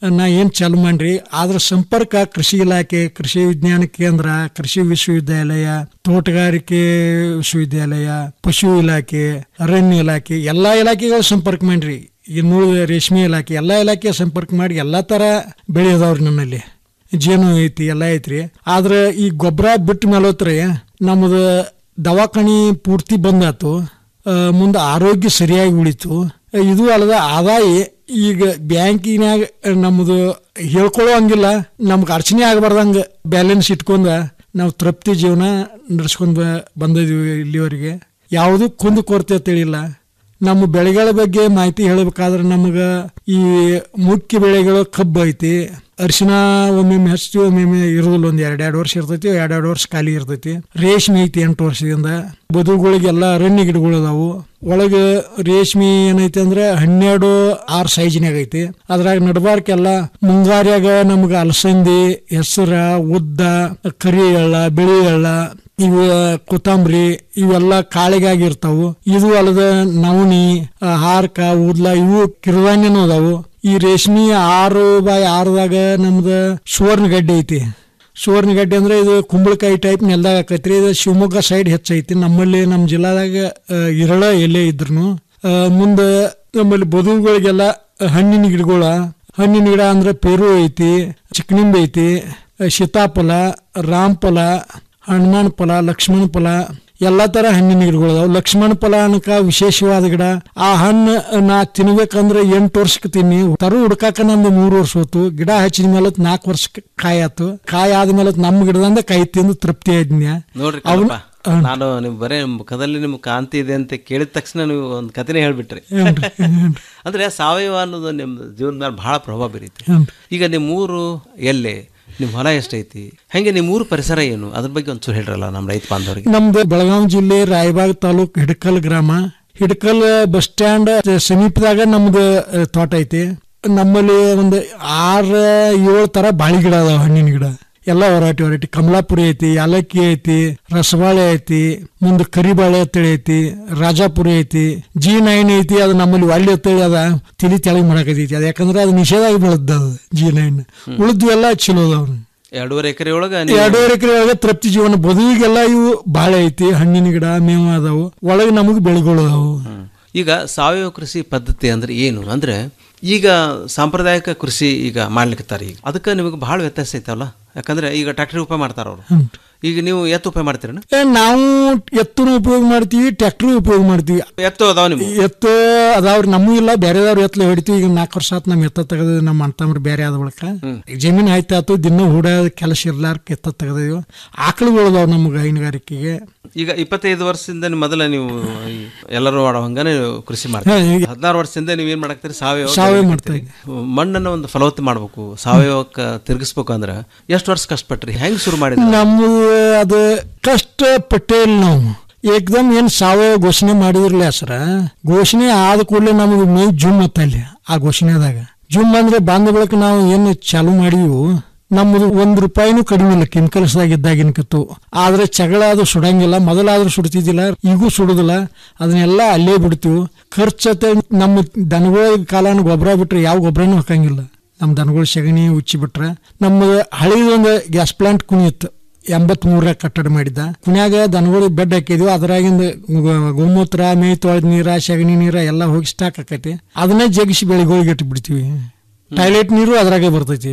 ನಾ ಏನ್ ಚಾಲು ಮಾಡ್ರಿ ಆದ್ರ ಸಂಪರ್ಕ ಕೃಷಿ ಇಲಾಖೆ ಕೃಷಿ ವಿಜ್ಞಾನ ಕೇಂದ್ರ ಕೃಷಿ ವಿಶ್ವವಿದ್ಯಾಲಯ ತೋಟಗಾರಿಕೆ ವಿಶ್ವವಿದ್ಯಾಲಯ ಪಶು ಇಲಾಖೆ ಅರಣ್ಯ ಇಲಾಖೆ ಎಲ್ಲಾ ಇಲಾಖೆಗಳು ಸಂಪರ್ಕ ಮಾಡ್ರಿ ಇನ್ನು ರೇಷ್ಮೆ ಇಲಾಖೆ ಎಲ್ಲಾ ಇಲಾಖೆ ಸಂಪರ್ಕ ಮಾಡಿ ಎಲ್ಲಾ ತರ ಬೆಳೆ ಅದಾವ್ರಿ ನನ್ನಲ್ಲಿ ಜೇನು ಐತಿ ಎಲ್ಲ ಐತ್ರಿ ಆದ್ರ ಈ ಗೊಬ್ಬರ ಬಿಟ್ಟ ಮೇಲೆ ಹೋತ್ರಿ ನಮ್ದು ದವಾಖಾನಿ ಪೂರ್ತಿ ಬಂದಾತು ಮುಂದೆ ಆರೋಗ್ಯ ಸರಿಯಾಗಿ ಉಳಿತು ಇದು ಅಲ್ಲದ ಆದಾಯ ಈಗ ಬ್ಯಾಂಕಿನಾಗ ನಮ್ದು ಹೇಳ್ಕೊಳ್ಳೋ ಹಂಗಿಲ್ಲ ನಮ್ಗೆ ಅರ್ಚನೆ ಆಗಬಾರ್ದಂಗ ಬ್ಯಾಲೆನ್ಸ್ ಇಟ್ಕೊಂಡ ನಾವು ತೃಪ್ತಿ ಜೀವನ ನಡೆಸ್ಕೊಂಡ್ ಬ- ಬಂದಿದೀವಿ ಇಲ್ಲಿವರೆಗೆ ಯಾವುದು ಕುಂದು ಕೊರತೆ ತಿಳಿಲ್ಲ ನಮ್ಮ ಬೆಳೆಗಳ ಬಗ್ಗೆ ಮಾಹಿತಿ ಹೇಳಬೇಕಾದ್ರೆ ನಮಗೆ ಈ ಮುಖ್ಯ ಬೆಳೆಗಳು ಕಬ್ಬು ಐತಿ ಅರಿಶಿನ ಒಮ್ಮೊಮ್ಮೆ ಹಚ್ತೀವಿ ಒಮ್ಮೊಮ್ಮೆ ಇರೋದಿಲ್ಲ ಒಂದು ಎರಡೆರಡು ವರ್ಷ ಇರ್ತೈತಿ ಎರಡೆರಡು ವರ್ಷ ಖಾಲಿ ಇರ್ತೈತಿ ರೇಷ್ಮೆ ಐತಿ ಎಂಟು ವರ್ಷದಿಂದ ಬದುಗಳಿಗೆಲ್ಲ ಅರಣ್ಯ ಗಿಡಗಳು ಅದಾವು ಒಳಗೆ ರೇಷ್ಮೆ ಏನೈತಿ ಅಂದ್ರೆ ಹನ್ನೆರಡು ಆರು ಸೈಜ್ನಾಗ ಐತಿ ಅದ್ರಾಗ ನಡಬಾರ್ಕೆಲ್ಲ ಮುಂಗಾರ್ಯಾಗ ನಮ್ಗೆ ಅಲಸಂದಿ ಹೆಸರ ಉದ್ದ ಕರಿ ಎಳ್ಳ ಬಿಳಿ ಎಳ್ಳ ಇವು ಕೊತ್ತಂಬರಿ ಇವೆಲ್ಲ ಕಾಳಿಗಾಗಿ ಇರ್ತಾವು ಇದು ಅಲ್ಲದ ನವಣಿ ಆ, ಹಾರ್ಕ ಉದ್ಲ ಇವು ಕಿರುಧಾನ್ಯನೂ ಅದಾವು ಈ ರೇಷ್ಮೆ ಆರು ಬಾಯ್ ಆರದಾಗ ನಮ್ದು ಸುವರ್ಣ ಗಡ್ಡೆ ಐತಿ ಸುವರ್ಣ ಗಡ್ಡೆ ಅಂದ್ರೆ ಇದು ಕುಂಬಳಕಾಯಿ ಟೈಪ್ ನೆಲದಾಗ ಆಕೈತ್ರಿ ಇದು ಶಿವಮೊಗ್ಗ ಸೈಡ್ ಹೆಚ್ಚೈತಿ ನಮ್ಮಲ್ಲಿ ನಮ್ಮ ಜಿಲ್ಲಾದಾಗ ಆ, ಇರಳ ಎಲೆ ಇದ್ರು ಮುಂದೆ ನಮ್ಮಲ್ಲಿ ಬದುವುಗಳಿಗೆಲ್ಲ ಹಣ್ಣಿನ ಗಿಡಗಳ ಹಣ್ಣಿನ ಗಿಡ ಅಂದ್ರೆ ಪೇರು ಐತಿ ಚಿಕ್ಕನಿಂಬೆ ಐತಿ ಸೀತಾಫಲ ರಾಮಫಲ ಹನುಮಾನ್ ಫಲ ಲಕ್ಷ್ಮಣ ಫಲ ಎಲ್ಲಾ ತರ ಹಣ್ಣಿನ ಗಿಡಗಳು ಅದಾವ ಲಕ್ಷ್ಮಣ ಫಲ ಅನ್ಕ ವಿಶೇಷವಾದ ಗಿಡ ಆ ಹಣ್ಣು ನಾ ತಿನ್ಬೇಕಂದ್ರೆ ಎಂಟು ವರ್ಷಕ್ಕೆ ತಿನ್ನಿ ತರು ಹುಡ್ಕಾಕ ನಂದು ಮೂರು ವರ್ಷ ಹೋತು ಗಿಡ ಹಚ್ಚಿದ ಮೇಲೆ ನಾಲ್ಕು ವರ್ಷಕ್ಕೆ ಕಾಯಿ ಆತು ಕಾಯಿ ಆದ್ಮೇಲೆ ನಮ್ಮ ಗಿಡದಿಂದ ಕಾಯಿ ತಿಂದು ತೃಪ್ತಿ ಆದ್ನ್ಯ ನೋಡ್ರಿ ಅವ್ನ- ಕಲ್ಲಪ್ಪ, ನಾನು ನೀವು ಬರೇ ಮುಖದಲ್ಲಿ ನಿಮ್ ಕಾಂತಿ ಇದೆ ಅಂತ ಕೇಳಿದ ತಕ್ಷಣ ನೀವು ಒಂದು ಕಥೆನೇ ಹೇಳ್ಬಿಟ್ರಿ ಹ್ಞೂನ್ರಿ, ಹ್ಞೂನ್ರಿ. ಅಂದ್ರೆ ಸಾವಯವ ಅನ್ನೋದು ನಿಮ್ಮ ಜೀವನದ ಮೇಲೆ ಬಹಳ ಪ್ರಭಾವ ಬೀರೈತಿ ಹ್ಞೂನ್ರಿ. ಈಗ ನಿಮ್ಮ ಊರು ಎಲ್ಲೆ ನಿಮ್ಮ ಹೊಲ ಎಷ್ಟೈತಿ ಹೆಂಗೆ ನಿಮ್ಮ ಊರು ಪರಿಸರ ಏನು ಅದ್ರ ಬಗ್ಗೆ ಒಂಚೂರು ಹೇಳ್ರಲ್ಲ ನಮ್ಮ ರೈತ ಬಾಂಧವರಿಗೆ ನಮ್ದು ಬೆಳಗಾವಿ ಜಿಲ್ಲೆ ರಾಯಬಾಗ್ ತಾಲೂಕ್ ಹಿಡಕಲ್ ಗ್ರಾಮ ಹಿಡಕಲ್ ಬಸ್ ಸ್ಟ್ಯಾಂಡ್ ಸಮೀಪದಾಗ ನಮ್ದು ಆ, ತೋಟ ಐತಿ ನಮ್ಮಲ್ಲಿ ಒಂದು ಆರ ಏಳು ತರ ಬಾಳಿ ಗಿಡ ಅದಾವ ಹಣ್ಣಿನ ಗಿಡ ಎಲ್ಲ ವೆರೈಟಿ ವೆರೈಟಿ ಕಮಲಾಪುರಿ ಐತಿ ಯಾಲಕ್ಕಿ ಐತಿ ರಸಬಾಳೆ ಐತಿ ಮುಂದೆ ಕರಿಬಾಳೆ ಅಂತೇಳಿ ಐತಿ ರಾಜಾಪುರಿ ಐತಿ ಜಿ ನೈನ್ ಐತಿ ಅದು ನಮ್ಮಲ್ಲಿ ಒಳ್ಳೆ ಅಂತೇಳಿ ಅದ ತಿಳಿ ತೆಳಗ್ ಮಾಡಕತೈತಿ ಅದು ಯಾಕಂದ್ರೆ ಅದು ನಿಷೇಧ ಆಗಿ ಬೆಳೆದ ಅದು ಜಿ ನೈನ್ ಉಳಿದ್ವು ಎಲ್ಲ ಚಲೋ ಅದಾವ್ರಿ ಎರಡೂವರೆ ಎಕರೆ ಒಳಗ ಎರಡೂವರೆ ಎಕರೆ ಒಳಗೆ ತೃಪ್ತಿ ಜೀವನ ಬದುವಿಗೆಲ್ಲ ಇವು ಬಾಳೆ ಐತಿ ಹಣ್ಣಿನ ಗಿಡ ಮೇವು ಅದಾವು ಒಳಗೆ ನಮಗೆ ಬೆಳೆಗಳು ಅದಾವು ಈಗ ಸಾವಯವ ಕೃಷಿ ಪದ್ಧತಿ ಅಂದ್ರೆ ಏನು ಅಂದ್ರೆ ಈಗ ಸಾಂಪ್ರದಾಯಿಕ ಕೃಷಿ ಈಗ ಮಾಡ್ಲಿಕ್ಕತ್ತಾರ ಈಗ ಅದಕ್ಕೆ ನಿಮಗೆ ಬಹಳ ವ್ಯತ್ಯಾಸ ಐತಲ್ಲ ಯಾಕಂದ್ರೆ ಈಗ ಟ್ರ್ಯಾಕ್ಟರ್ ಉಪಯೋಗ ಮಾಡ್ತಾರ ಅವರು ಈಗ ನೀವು ಎತ್ತು ಉಪಯೋಗ ಮಾಡ್ತೀರ ಏ, ನಾವು ಎತ್ತುನು ಉಪಯೋಗ ಮಾಡ್ತೀವಿ ಟ್ರ್ಯಾಕ್ಟರ್ ಉಪಯೋಗ ಮಾಡ್ತೀವಿ ಎತ್ತು ಅದಾವ ನಿಮ್ಗೆ ಎತ್ತು ಅದಾವ್ರಿ ನಮಗೂ ಇಲ್ಲ ಬೇರೆದವ್ರು ಎತ್ತಲು ಹೊಡಿತೀವಿ ಈಗ ನಾಲ್ಕು ವರ್ಷ ಆತ್ ನಮ್ಮ ಎತ್ತ ತೆಗೆದು ನಮ್ಮ ಅಣ್ತಂಬ್ರು ಬೇರೆ ಆದ ಬಳಿಕ ಜಮೀನು ಆಯ್ತಾತು ದಿನ ಹೂಡ ಕೆಲಸ ಇರ್ಲಾರ್ಕ ಎತ್ತ ತೆಗೆದಿವಿ ಆಕಳುಗಳು ಅದಾವ ನಮ್ಗೆ ಹೈನುಗಾರಿಕೆಗೆ ಈಗ ಇಪ್ಪತ್ತೈದು ವರ್ಷದಿಂದ ನೀವು ಮೊದಲ ನೀವು ಈ ಎಲ್ಲರೂ ಮಾಡೋ ಹಂಗಾನೆ ಕೃಷಿ ಮಾಡ್ತೀರಿ ಹಾ, ಈಗ- ಹದಿನಾರು ವರ್ಷದಿಂದ ನೀವು ಏನ್ ಮಾಡಾಕ್ತೀರಿ ಸಾವಯವ ಸಾವಯವ ಬೆಳೆ ಮಾಡ್ತಾ ಬಿತ್ತೀರಿ. ಮಣ್ಣನ್ನ ಒಂದು ಫಲವತ್ತು ಮಾಡ್ಬೇಕು ಸಾವಯವಕ್ಕೆ ತಿರುಗಿಸ್ಬೇಕು ಅಂದ್ರೆ ಎಷ್ಟು ವರ್ಷ ಕಷ್ಟಪಟ್ರಿ ಹೆಂಗ್ ಶುರು ಮಾಡಿದ್ರಿ ನಮ್ದು ಅದು ಕಷ್ಟ ಪಟ್ಟೇ ಇಲ್ಲ ನಾವು ಏಕ್ದಮ್ ಏನ್ ಸಾವಯವ ಘೋಷಣೆ ಮಾಡಿದ್ರಲ್ಲ ಸರ ಘೋಷಣೆ ಆದ ಕೂಡಲೇ ನಮಗೆ ಮೈ ಜುಮ್ ಅಲ್ಲಿ ಆ ಘೋಷಣೆದಾಗ ಜುಮ್ ಅಂದ್ರೆ ಬಾಂಧ ಬಳಕ ನಾವು ಏನು ಚಾಲು ಮಾಡಿವು ನಮ್ಮದು ಒಂದ್ ರೂಪಾಯಿನೂ ಕಡಿಮೆ ಇಲ್ಲ ಕೆಮಿಕಲ್ಸ್ದಾಗ ಇದ್ದಾಗಿನ ಕತ್ತು ಆದ್ರೆ ಜಗಳ ಅದು ಸುಡಂಗಿಲ್ಲ ಮೊದಲಾದ್ರೂ ಸುಡ್ತಿದ್ದಿಲ್ಲ ಈಗೂ ಸುಡುದಿಲ್ಲ ಅದನ್ನೆಲ್ಲ ಅಲ್ಲೇ ಬಿಡ್ತೀವಿ ಖರ್ಚತೆ ನಮ್ಮ ದನಗಳ ಕಾಲನ ಗೊಬ್ಬರ ಬಿಟ್ರೆ ಯಾವ ಗೊಬ್ಬರನೂ ಹಾಕಂಗಿಲ್ಲ ನಮ್ಮ ದನಗಳ ಸಗಣಿ ಉಚ್ಚಿ ಬಿಟ್ರೆ ನಮ್ಮ ಹಳಿದೊಂದು ಗ್ಯಾಸ್ ಪ್ಲಾಂಟ್ ಕುಣಿಯಿತ್ತು ಎಂಬತ್ ಮೂರರಾಗ ಕಟ್ಟಡ ಮಾಡಿದ್ದ ಕುಣ್ಯಾಗ ದನಗಳು ಬೆಡ್ ಹಾಕಿದ್ವಿ ಅದ್ರಾಗಿಂದ ಗೋ- ಗೋಮೂತ್ರ ಮೇಯ್ ತೊಳೆದ ನೀರ ಸಗಣಿ ನೀರ ಎಲ್ಲ ಹೋಗಿ ಸ್ಟಾಕ್ ಆಕೈತಿ ಅದನ್ನೇ ಜಗಿಸಿ ಬೆಳಿಗಳಿಗೆ ಇಟ್ಟು ಬಿಡ್ತೀವಿ ಟಾಯ್ಲೆಟ್ ನೀರು ಅದ್ರಾಗೆ ಬರ್ತೈತಿ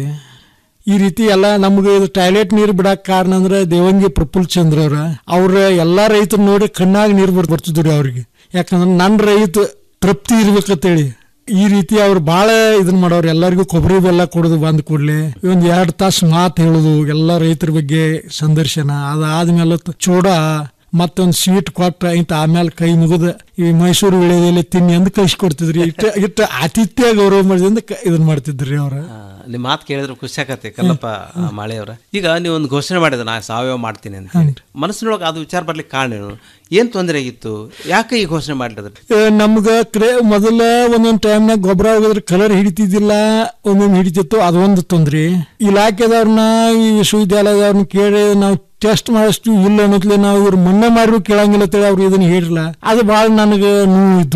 ಈ ರೀತಿ ಎಲ್ಲ ನಮ್ಗೆ ಇದು ಟಾಯ್ಲೆಟ್ ನೀರು ಬಿಡಕ್ ಕಾರಣ ಅಂದ್ರೆ ದೇವಂಗಿ ಪ್ರಫುಲ್ ಚಂದ್ರ ಅವ್ರ ಅವ್ರ ಎಲ್ಲಾ ರೈತರು ನೋಡಿ ಕಣ್ಣಾಗ ನೀರು ಬರ್ ಬರ್ತಿದ್ರಿ ಅವ್ರಿಗೆ ಯಾಕಂದ್ರೆ ನನ್ನ ರೈತ ತೃಪ್ತಿ ಇರ್ಬೇಕಂತೇಳಿ ಈ ರೀತಿ ಅವ್ರು ಬಾಳ ಇದನ್ ಮಾಡೋರು ಎಲ್ಲರಿಗೂ ಕೊಬ್ಬರಿ ಬೆಲ್ಲ ಕೊಡೋದು ಬಂದ ಕೂಡಲೇ ಒಂದ್ ಎರಡ್ ತಾಸು ಮಾತು ಹೇಳುದು ಎಲ್ಲ ರೈತರ ಬಗ್ಗೆ ಸಂದರ್ಶನ ಅದಾದ್ಮೇಲೆ ತ- ಚೂಡ ಮತ್ತೊಂದು ಸ್ವೀಟ್ ಕೊಟ್ಟ ಇಂತ ಆಮೇಲೆ ಕೈ ಮುಗಿದ ಈ ಮೈಸೂರು ವಿಳೆದೆಲೆ ತಿನ್ನಿ ಅಂದ್ ಕಳಿಸ್ಕೊಡ್ತಿದ್ರಿ ಇಷ್ಟ ಇಷ್ಟ ಆತಿಥ್ಯ ಗೌರವ ಮಾಡಿದಿಂದ ಇದನ್ ಮಾಡ್ತಿದ್ರಿ ಅವ್ರ ನಿಮ್ಮ ಮಾತು ಕೇಳಿದ್ರೆ ಖುಷಿ ಆಗತ್ತೆ ಕಲ್ಲಪ್ಪ ಮಾಳೆಯವರ ಈಗ ನೀವು ಒಂದು ಘೋಷಣೆ ಮಾಡಿದ ನಾ ಸಾವಯವ ಮಾಡ್ತೀನಿ ಅಂತ ಹೇಳಿ ಮನಸ್ಸಿನೊಳಗೆ ಅದು ವಿಚಾರ ಬರ್ಲಿಕ್ಕೆ ಕಾರಣ ಏನು ಏನ್ ತೊಂದರೆ ಆಗಿತ್ತು ಯಾಕೆ ಈ ಘೋಷಣೆ ಮಾಡಿದ್ರಿ ಆ, ನಮ್ಗ ಕ್ರೇ ಮೊದಲ ಒಂದೊಂದ್ ಟೈಮ್ನಾಗ ಗೊಬ್ಬರ ಹೋಗಿದ್ರೆ ಕಲರ್ ಹಿಡಿತಿದ್ದಿಲ್ಲ ಒಮ್ಮೊಮ್ಮೆ ಹಿಡಿತಿತ್ತು ಅದೊಂದು ತೊಂದ್ರಿ ಇಲಾಖೆದವ್ರನ್ನ ಈ ವಿಶ್ವವಿದ್ಯಾಲಯದವ್ರನ್ನ ಕೇಳಿ ನಾವು ಟೆಸ್ಟ್ ಮಾಡಿಸ್ತೀವಿ ಇಲ್ಲ ಅನ್ನೋದ್ಲೆ ನಾವು ಇವ್ರು ಮಣ್ಣೆ ಮಾಡಿರು ಕೇಳಂಗಿಲ್ಲ ಅಂತೇಳಿ ಅವ್ರು ಇದನ್ನ ಹೇಳಿಲ್ಲ ಅದು ಭಾಳ ನನಗೆ ನೋವು ಇದ್ದು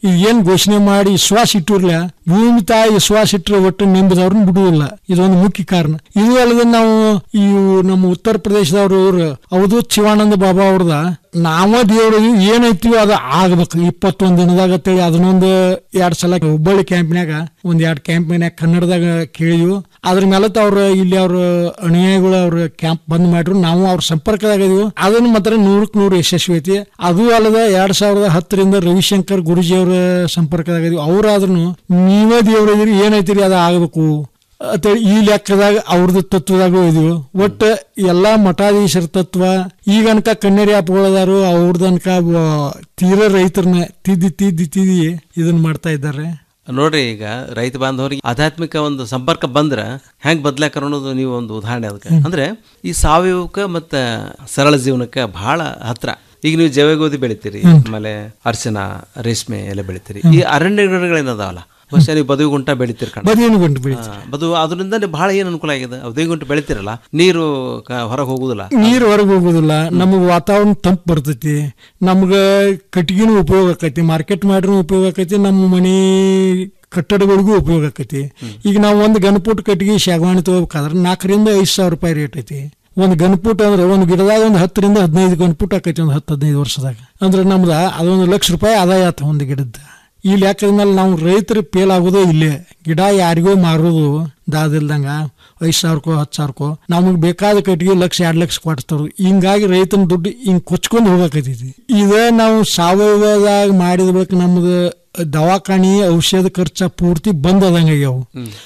ಈಗ ಏನ್ ಘೋಷಣೆ ಮಾಡಿ ವಿಶ್ವಾಸ ಇಟ್ಟಿರ್ಲ ಭೂಮಿ ತಾಯಿ ವಿಶ್ವಾಸ ಇಟ್ಟರೆ ಒಟ್ಟು ನೆಮ್ಮದವ್ರನ್ನ ಬಿಡುವುದಿಲ್ಲ ಇದೊಂದು ಮುಖ್ಯ ಕಾರಣ ಇದು ಅಲ್ಲದೆ ನಾವು ಈ ನಮ್ಮ ಉತ್ತರ ಪ್ರದೇಶದವ್ರು ಇವ್ರು ಅವಧೂತ್ ಶಿವಾನಂದ ಬಾಬಾ ಅವ್ರದ ನಾವ ದೇವ್ರು ಏನೈತಿವಿ ಅದು ಆಗ್ಬೇಕು ಇಪ್ಪತ್ತೊಂದು ದಿನದಾಗ ಅಂತೇಳಿ ಅದನ್ನೊಂದು ಎರಡ್ ಸಲ ಹುಬ್ಬಳ್ಳಿ ಕ್ಯಾಂಪ್ನ್ಯಾಗ ಒಂದ್ ಎರಡ್ ಕ್ಯಾಂಪ್ನ್ಯಾಗ ಕನ್ನಡದಾಗ ಕೇಳಿದ್ವು ಅದ್ರ ಮೇಲೆ ಅವ್ರ ಇಲ್ಲಿ ಅವ್ರ ಅನುಯಾಯಿಗಳು ಅವ್ರ ಕ್ಯಾಂಪ್ ಬಂದ್ ಮಾಡ್ರು ನಾವು ಅವ್ರ ಸಂಪರ್ಕದಾಗ ಇದೀವಿ ಅದನ್ನ ಮಾತ್ರ ನೂರಕ್ಕೆ ನೂರು ಯಶಸ್ವಿ ಐತಿ ಅದು ಅಲ್ಲದ ಎರಡ್ ಸಾವಿರದ ಹತ್ತರಿಂದ ರವಿಶಂಕರ್ ಗುರುಜಿ ಅವರ ಸಂಪರ್ಕದಾಗ ಇದೀವಿ ಅವ್ರಾದ್ರೂ ನೀವೇ ದೇವ್ರ ಇದೀರಿ ಏನೈತಿರಿ ಅದು ಆಗ್ಬೇಕು ಅಂತೇಳಿ ಈ ಲೆಕ್ಕದಾಗ ಅವ್ರದ್ದು ತತ್ವದಾಗ ಇದೀವಿ ಒಟ್ಟು ಎಲ್ಲಾ ಮಠಾಧೀಶರ ತತ್ವ ಈಗ ಅನ್ಕ ಕಣ್ಣೇರಿ ಆಪ್ಗಳದಾರು ಅವ್ರದ್ದು ಅನ್ಕ ವ- ತೀರ ರೈತರನ್ನ ತಿದ್ದಿ ತಿದ್ದಿ ತಿದ್ದಿ ಇದನ್ನ ಮಾಡ್ತಾ ಇದ್ದಾರೆ ನೋಡ್ರಿ ಈಗ ರೈತ ಬಾಂಧವರಿಗೆ ಆಧ್ಯಾತ್ಮಿಕ ಒಂದು ಸಂಪರ್ಕ ಬಂದ್ರ ಹೆಂಗ್ ಬದ್ಲಾಕ ಅನ್ನೋದು ನೀವು ಒಂದು ಉದಾಹರಣೆ ಅದಕ್ಕೆ ಅಂದ್ರೆ ಈ ಸಾವಯವಕ್ಕೆ ಮತ್ತು ಸರಳ ಜೀವನಕ್ಕೆ ಬಹಳ ಹತ್ರ ಈಗ ನೀವು ಜವಗೋಧಿ ಬೆಳಿತೀರಿ ಆಮೇಲೆ ಅರ್ಶನ ರೇಷ್ಮೆ ಎಲ್ಲ ಬೆಳಿತೀರಿ ಈ ಅರಣ್ಯ ಗಿಡಗಳೇನದಾವಲ್ಲ ಬಹುಶಃ ನೀವು ಬದುವು ಗುಂಟ ಬೆಳಿತೀರಿ ಕಣ ಬದಿಯನ್ನು ಗುಂಟು ಬೆಳಿತೀವಿ. ಬದು ಅದರಿಂದ ಬಹಳ ಏನು ಅನುಕೂಲ ಆಗಿದೆ ಬದುವು ಗುಂಟು ಬೆಳಿತೀರಲ್ಲ ನೀರು ಹೊರಗೆ ಹೋಗುದಿಲ್ಲ ನೀರು ಹೊರಗೆ ಹೋಗುದಿಲ್ಲ ನಮಗೆ ವಾತಾವರಣ ತಂಪು ಬರ್ತೈತಿ ನಮ್ಗೆ ಕಟ್ಟಿಗೆನೂ ಉಪಯೋಗ ಆಕೈತಿ ಮಾರ್ಕೆಟ್ ಮಾಡ್ರೂ ಉಪಯೋಗ ಆಕೈತಿ ನಮ್ಮ ಮನೆ ಕಟ್ಟಡಗಳಿಗೂ ಉಪಯೋಗ ಆಕೈತಿ ಈಗ ನಾವು ಒಂದು ಗಣಪುಟ್ ಕಟ್ಟಿಗೆ ಶಾಗವಾಣಿ ತಗೋಬೇಕಾದ್ರೆ ನಾಲ್ಕರಿಂದ ಐದು ಸಾವಿರ ರೂಪಾಯಿ ರೇಟ್ ಐತಿ ಒಂದು ಗಣಪುಟ್ ಅಂದ್ರೆ ಒಂದು ಗಿಡದಾಗ ಒಂದು ಹತ್ತರಿಂದ ಹದಿನೈದು ಗಣಪುಟ್ ಆಕೈತಿ ಒಂದು ಹತ್ತು ಹದಿನೈದು ವರ್ಷದಾಗ ಅಂದ್ರೆ ನಮ್ದು ಅದೊಂದು ಲಕ್ಷ ರೂಪಾಯಿ ಆದಾಯ ಆತ ಒಂದು ಗಿಡದ ಈ ಲೆಕ್ಕದ ನಾವು ರೈತರು ಫೇಲ್ ಆಗೋದು ಇಲ್ಲೇ ಗಿಡ ಯಾರಿಗೋ ಮಾರೋದು ದಾದಿಲ್ದಂಗ ಐದು ಸಾವಿರಕ್ಕೋ ಹತ್ತು ಸಾವಿರಕ್ಕೋ ನಮಗೆ ಬೇಕಾದ ಕಟ್ಟಿಗೆ ಲಕ್ಷ ಎರಡು ಲಕ್ಷ ಕೊಡ್ತಾರ ಹಿಂಗಾಗಿ ರೈತನ ದುಡ್ಡು ಹಿಂಗ್ ಕೊಚ್ಕೊಂಡು ಹೋಗಕತ್ತೈತಿ ಇದ ನಾವು ಸಾವಯವದಾಗ ಮಾಡಿದ ಬಳಿಕ ನಮ್ದು ದವಾಖಾನಿ ಔಷಧ ಖರ್ಚ ಪೂರ್ತಿ ಬಂದ್ ಆದಂಗ ಆಗ್ಯಾವ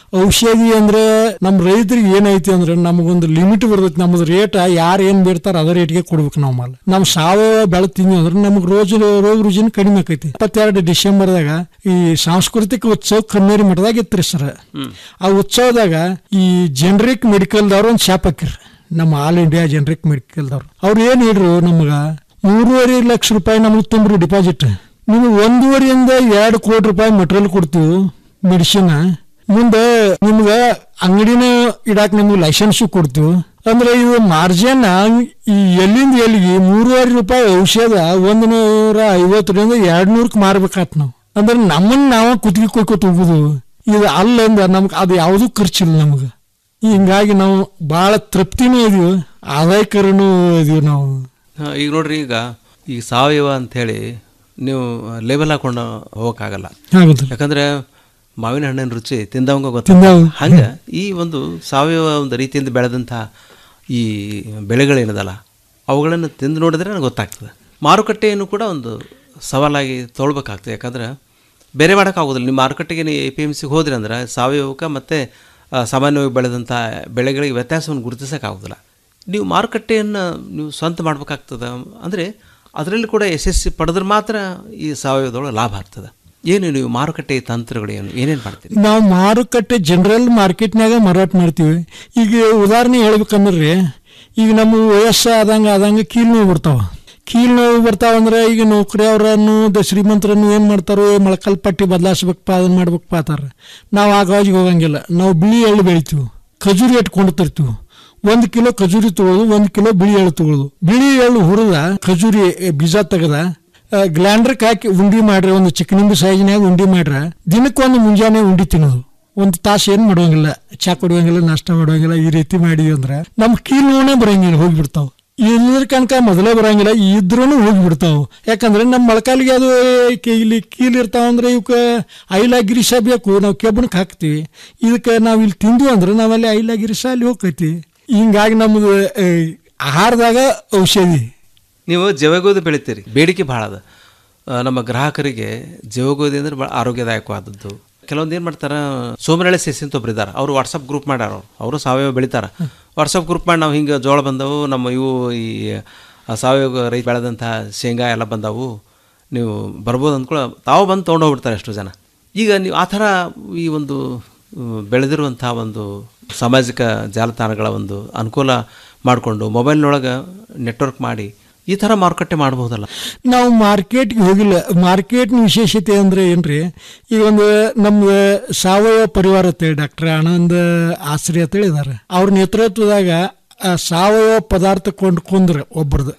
ಔಷಧಿ ಅಂದ್ರೆ ನಮ್ಮ ರೈತರಿಗೆ ಏನೈತಿ ಅಂದ್ರೆ ನಮಗೊಂದು ಲಿಮಿಟ್ ಬರ್ತೈತಿ ನಮ್ದು ರೇಟ್ ಯಾರು ಏನ್ ಬಿಡ್ತಾರ ಅದ ರೇಟ್ಗೆ ಕೊಡ್ಬೇಕು ನಾವು ಮಾಲ್ ನಾವು ಸಾವಯವ ಬೆಳೆ ತಿಂದ್ವಿ ಅಂದ್ರೆ ನಮ್ಗೆ ರೋಜು ರೋಗ ರುಜಿನ ಕಡಿಮೆ ಆಕೈತಿ ಇಪ್ಪತ್ತೆರಡು ಡಿಸೆಂಬರ್ದಾಗ ಈ ಸಾಂಸ್ಕೃತಿಕ ಉತ್ಸವ ಕಣ್ಣೇರಿ ಮಠದಾಗ ಇತ್ರಿ ಸರ್ ಆ ಉತ್ಸವದಾಗ ಈ ಜನರಿಕ್ ಮೆಡಿಕಲ್ದವ್ರು ಒಂದು ಶಾಪ್ ಹಾಕಿರ್ ನಮ್ಮ ಆಲ್ ಇಂಡಿಯಾ ಜನರಿಕ್ ಮೆಡಿಕಲ್ದವ್ರು ಅವ್ರು ಏನ್ ಹೇಳ್ರು ನಮ್ಗ ಮೂರುವರೆ ಲಕ್ಷ ರೂಪಾಯಿ ನಮ್ಗೆ ತುಂಬ್ರಿ ಡಿಪಾಸಿಟ್ ನಿಮ್ಗೆ ಒಂದೂವರೆಯಿಂದ ಎರಡು ಕೋಟಿ ರೂಪಾಯಿ ಮಟೀರಿಯಲ್ ಕೊಡ್ತೀವಿ ಮೆಡಿಸಿನ್ ಮುಂದೆ ನಿಮ್ಗೆ ಅಂಗಡಿನ ಇಡಾಕ್ ನಿಮ್ಗೆ ಲೈಸೆನ್ಸ್ ಕೊಡ್ತೀವಿ ಅಂದ್ರೆ ಇದು ಮಾರ್ಜಿನ್ ಈ ಎಲ್ಲಿಂದ ಎಲ್ಲಿಗೆ ಮೂರುವರೆ ರೂಪಾಯಿ ಔಷಧ ಒಂದ್ ನೂರ ಐವತ್ತರಿಂದ ಎರಡ್ ನೂರಕ್ಕೆ ಮಾರ್ಬೇಕಾತ್ ನಾವು ಅಂದ್ರೆ ನಮ್ಮನ್ನ ನಾವು ಕುತ್ತಿಗೆ ಕೊಯ್ಕೋತ ಹೋಗುದು ಇದು ಅಲ್ಲಂದ ನಮ್ಗೆ ಅದು ಯಾವುದೂ ಖರ್ಚಿಲ್ಲ ನಮ್ಗೆ ಹಿಂಗಾಗಿ ನಾವು ಬಹಳ ತೃಪ್ತಿನೂ ಇದೀವಿ ಆದಾಯಕರನೂ ಇದೀವಿ ನಾವು ಹಾ, ಈಗ ನೋಡ್ರಿ ಈಗ ಈ ಸಾವಯವ ಅಂಥೇಳಿ ನೀವು ಲೇಬಲ್ ಹಾಕೊಂಡು ಹೋಗೋಕ್ಕಾಗಲ್ಲ ಹೌದು. ಯಾಕಂದ್ರೆ ಮಾವಿನ ಹಣ್ಣಿನ ರುಚಿ ತಿಂದವಂಗ ಗೊತ್ತ ತಿಂದವ. ಹಂಗೆ ಈ ಒಂದು ಸಾವಯವ ಒಂದು ರೀತಿಯಿಂದ ಬೆಳೆದಂಥ ಈ ಬೆಳೆಗಳೇನದಲ್ಲ ಅವುಗಳನ್ನು ತಿಂದು ನೋಡಿದ್ರೆ ನನಗೆ ಗೊತ್ತಾಗ್ತದೆ ಮಾರುಕಟ್ಟೆಯನ್ನು ಕೂಡ ಒಂದು ಸವಾಲಾಗಿ ತೊಳ್ಬೇಕಾಗ್ತದೆ ಯಾಕಂದ್ರೆ ಬೇರೆ ಮಾಡೋಕ್ಕಾಗೋದಿಲ್ಲ ನಿಮ್ಮ ಮಾರುಕಟ್ಟೆಗೆ ನೀವು ಎ ಪಿ ಎಮ್ ಸಿಗೆ ಹೋದ್ರಿ ಅಂದ್ರೆ ಸಾವಯವಕ್ಕೆ ಮತ್ತು ಆ, ಸಾಮಾನ್ಯವಾಗಿ ಬೆಳೆದಂಥ ಬೆಳೆಗಳಿಗೆ ವ್ಯತ್ಯಾಸವನ್ನು ಗುರುತಿಸೋಕ್ಕಾಗೋದಿಲ್ಲ ನೀವು ಮಾರುಕಟ್ಟೆಯನ್ನು ನೀವು ಸ್ವಂತ ಮಾಡ್ಬೇಕಾಗ್ತದೆ ಅಂದರೆ ಅದರಲ್ಲಿ ಕೂಡ ಯಶಸ್ವಿ ಪಡೆದ್ರೆ ಮಾತ್ರ ಈ ಸಾವಯವದೊಳಗೆ ಲಾಭ ಆಗ್ತದೆ ಏನು ನೀವು ಮಾರುಕಟ್ಟೆ ತಂತ್ರಗಳು ಏನು ಏನೇನು ಮಾಡ್ತೀರಿ ನಾವು ಮಾರುಕಟ್ಟೆ ಜನರಲ್ ಮಾರ್ಕೆಟ್ನಾಗ ಮಾರಾಟ ಮಾಡ್ತೀವಿ ಈಗ ಉದಾಹರಣೆ ಹೇಳ್ಬೇಕಂದ್ರೆ ಈಗ ನಮ್ಮ ವಯಸ್ಸು ಆದಂಗ ಆದಂಗ ಕೀಲ್ ನೋವು ಬರ್ತಾವ ಕೀಲ್ ನೋವು ಬರ್ತಾವ ಅಂದ್ರೆ ಈಗ ನೌಕರಿ ಅವರನ್ನು ದ ಶ್ರೀಮಂತರನ್ನು ಏನ್ ಮಾಡ್ತಾರೋ ಮೊಳಕಲ್ ಪಟ್ಟಿ ಬದಲಾಯಿಸ್ಬೇಕಪ್ಪ ಅದನ್ನ ಮಾಡ್ಬೇಕಪ್ಪ ಅಂತಾರ ನಾವು ಆ ಗಾಜಿಗೆ ಹೋಗಂಗಿಲ್ಲ ನಾವು ಬಿಳಿ ಎಳ್ಳು ಬೆಳಿತೀವಿ ಖಜೂರಿ ಇಟ್ಕೊಂಡು ತರ್ತೀವಿ ಒಂದು ಕಿಲೋ ಖಜೂರಿ ತಗೊಳ್ಳೋದು ಒಂದು ಕಿಲೋ ಬಿಳಿ ಎಳ್ಳು ತಗೊಳ್ಳೋದು ಬಿಳಿ ಎಳ್ಳು ಹುರಿದ ಖಜೂರಿ ಎ, ಬೀಜ ತೆಗೆದ ಗ್ಲ್ಯಾಂಡ್ರಕ್ಕೆ ಹಾಕಿ ಉಂಡಿ ಮಾಡ್ರೆ ಒಂದು ಚಿಕ್ಕನಿಂಬು ಸೈಜ್ನಾಗ ಉಂಡಿ ಮಾಡ್ರೆ ದಿನಕ್ಕೊಂದು ಮುಂಜಾನೆ ಉಂಡಿ ತಿನ್ನೋದು ಒಂದು ತಾಸು ಏನು ಮಾಡುವಂಗಿಲ್ಲ ಚಾ ಕೊಡುವಂಗಿಲ್ಲ ನಾಷ್ಟ ಮಾಡುವಂಗಿಲ್ಲ ಈ ರೀತಿ ಮಾಡಿದ್ವಿ ಅಂದ್ರೆ ನಮ್ಮ ಕೀಲ್ ನೋವೇ ಬರಂಗಿಲ್ಲ ಹೋಗ್ಬಿಡ್ತಾವ ಇಲ್ಲದ್ರ ಕನಕ ಮೊದಲೇ ಬರಂಗಿಲ್ಲ ಇದ್ರೂ ಹೋಗ್ಬಿಡ್ತಾವ ಯಾಕಂದ್ರೆ ನಮ್ಮ ಮೊಳಕಾಲಿಗೆ ಅದು ಕೆ- ಇಲ್ಲಿ ಕೀಲ್ ಇರ್ತಾವ ಅಂದ್ರೆ ಇವಕ್ಕೆ ಐಲ ಗಿರಿಸ ಬೇಕು ನಾವು ಕೆಬ್ಬಣಕ್ಕೆ ಹಾಕ್ತಿವಿ ಇದಕ್ಕೆ ನಾವು ಇಲ್ಲಿ ತಿಂದ್ವಿ ಅಂದ್ರೆ ನಾವಲ್ಲಿ ಐಲ ಗಿರಿಸ ಅಲ್ಲಿ ಹೋಗ್ತೈತಿ ಹಿಂಗಾಗಿ ನಮ್ದು ಏ, ಆಹಾರದಾಗ ಔಷಧಿ ನೀವು ಜವಗೋಧಿ ಬೆಳಿತೀರಿ ಬೇಡಿಕೆ ಭಾಳ ಅದ ಆ, ನಮ್ಮ ಗ್ರಾಹಕರಿಗೆ ಜವಗೋಧಿ ಅಂದ್ರೆ ಭಾಳ ಆರೋಗ್ಯದಾಯಕವಾದದ್ದು ಕೆಲವೊಂದು ಏನು ಮಾಡ್ತಾರೆ ಸೋಮರಳೆ ಸಸಿ ಅಂತ ಒಬ್ರು ಇದ್ದಾರೆ ಅವರು ವಾಟ್ಸಪ್ ಗ್ರೂಪ್ ಮಾಡ್ಯಾರ ಅವ್ರು ಅವರು ಸಾವಯವ ಬೆಳಿತಾರೆ ವಾಟ್ಸಪ್ ಗ್ರೂಪ್ ಮಾಡಿ ನಾವು ಹಿಂಗೆ ಜೋಳ ಬಂದವು ನಮ್ಮ ಇವು ಈ ಆ, ಸಾವಯವ ರೈತ ಬೆಳೆದಂಥ ಶೇಂಗಾ ಎಲ್ಲ ಬಂದವು ನೀವು ಬರ್ಬೋದು ಅಂದ್ಕೊಳ್ಳೋ ತಾವು ಬಂದು ತೊಗೊಂಡೋಗ್ಬಿಡ್ತಾರೆ ಎಷ್ಟೋ ಜನ ಈಗ ನೀವು ಆ ಥರ ಈ ಒಂದು ಆ, ಬೆಳೆದಿರುವಂಥ ಒಂದು ಸಾಮಾಜಿಕ ಜಾಲತಾಣಗಳ ಒಂದು ಅನುಕೂಲ ಮಾಡಿಕೊಂಡು ಮೊಬೈಲ್ನೊಳಗೆ ನೆಟ್ವರ್ಕ್ ಮಾಡಿ ಈ ಥರ ಮಾರುಕಟ್ಟೆ ಮಾಡ್ಬೋದಲ್ಲ ನಾವು ಮಾರ್ಕೆಟ್ಗೆ ಹೋಗಿಲ್ಲ ಮಾರ್ಕೆಟ್ನ ವಿಶೇಷತೆ ಅಂದ್ರೆ ಏನ್ರಿ ಈಗ ಒಂದು ನಮ್ದು ಸಾವಯವ ಪರಿವಾರ ಅಂತೇಳಿ ಡಾಕ್ಟರ್ ಆನಂದ್ ಆಶ್ರಯ ಅಂತೇಳಿ ಇದಾರೆ ಅವ್ರ ನೇತೃತ್ವದಾಗ ಆ ಸಾವಯವ ಪದಾರ್ಥ ಕೊಂಡ್ಕೊಂಡ್ರೆ ಒಬ್ರದ್ದು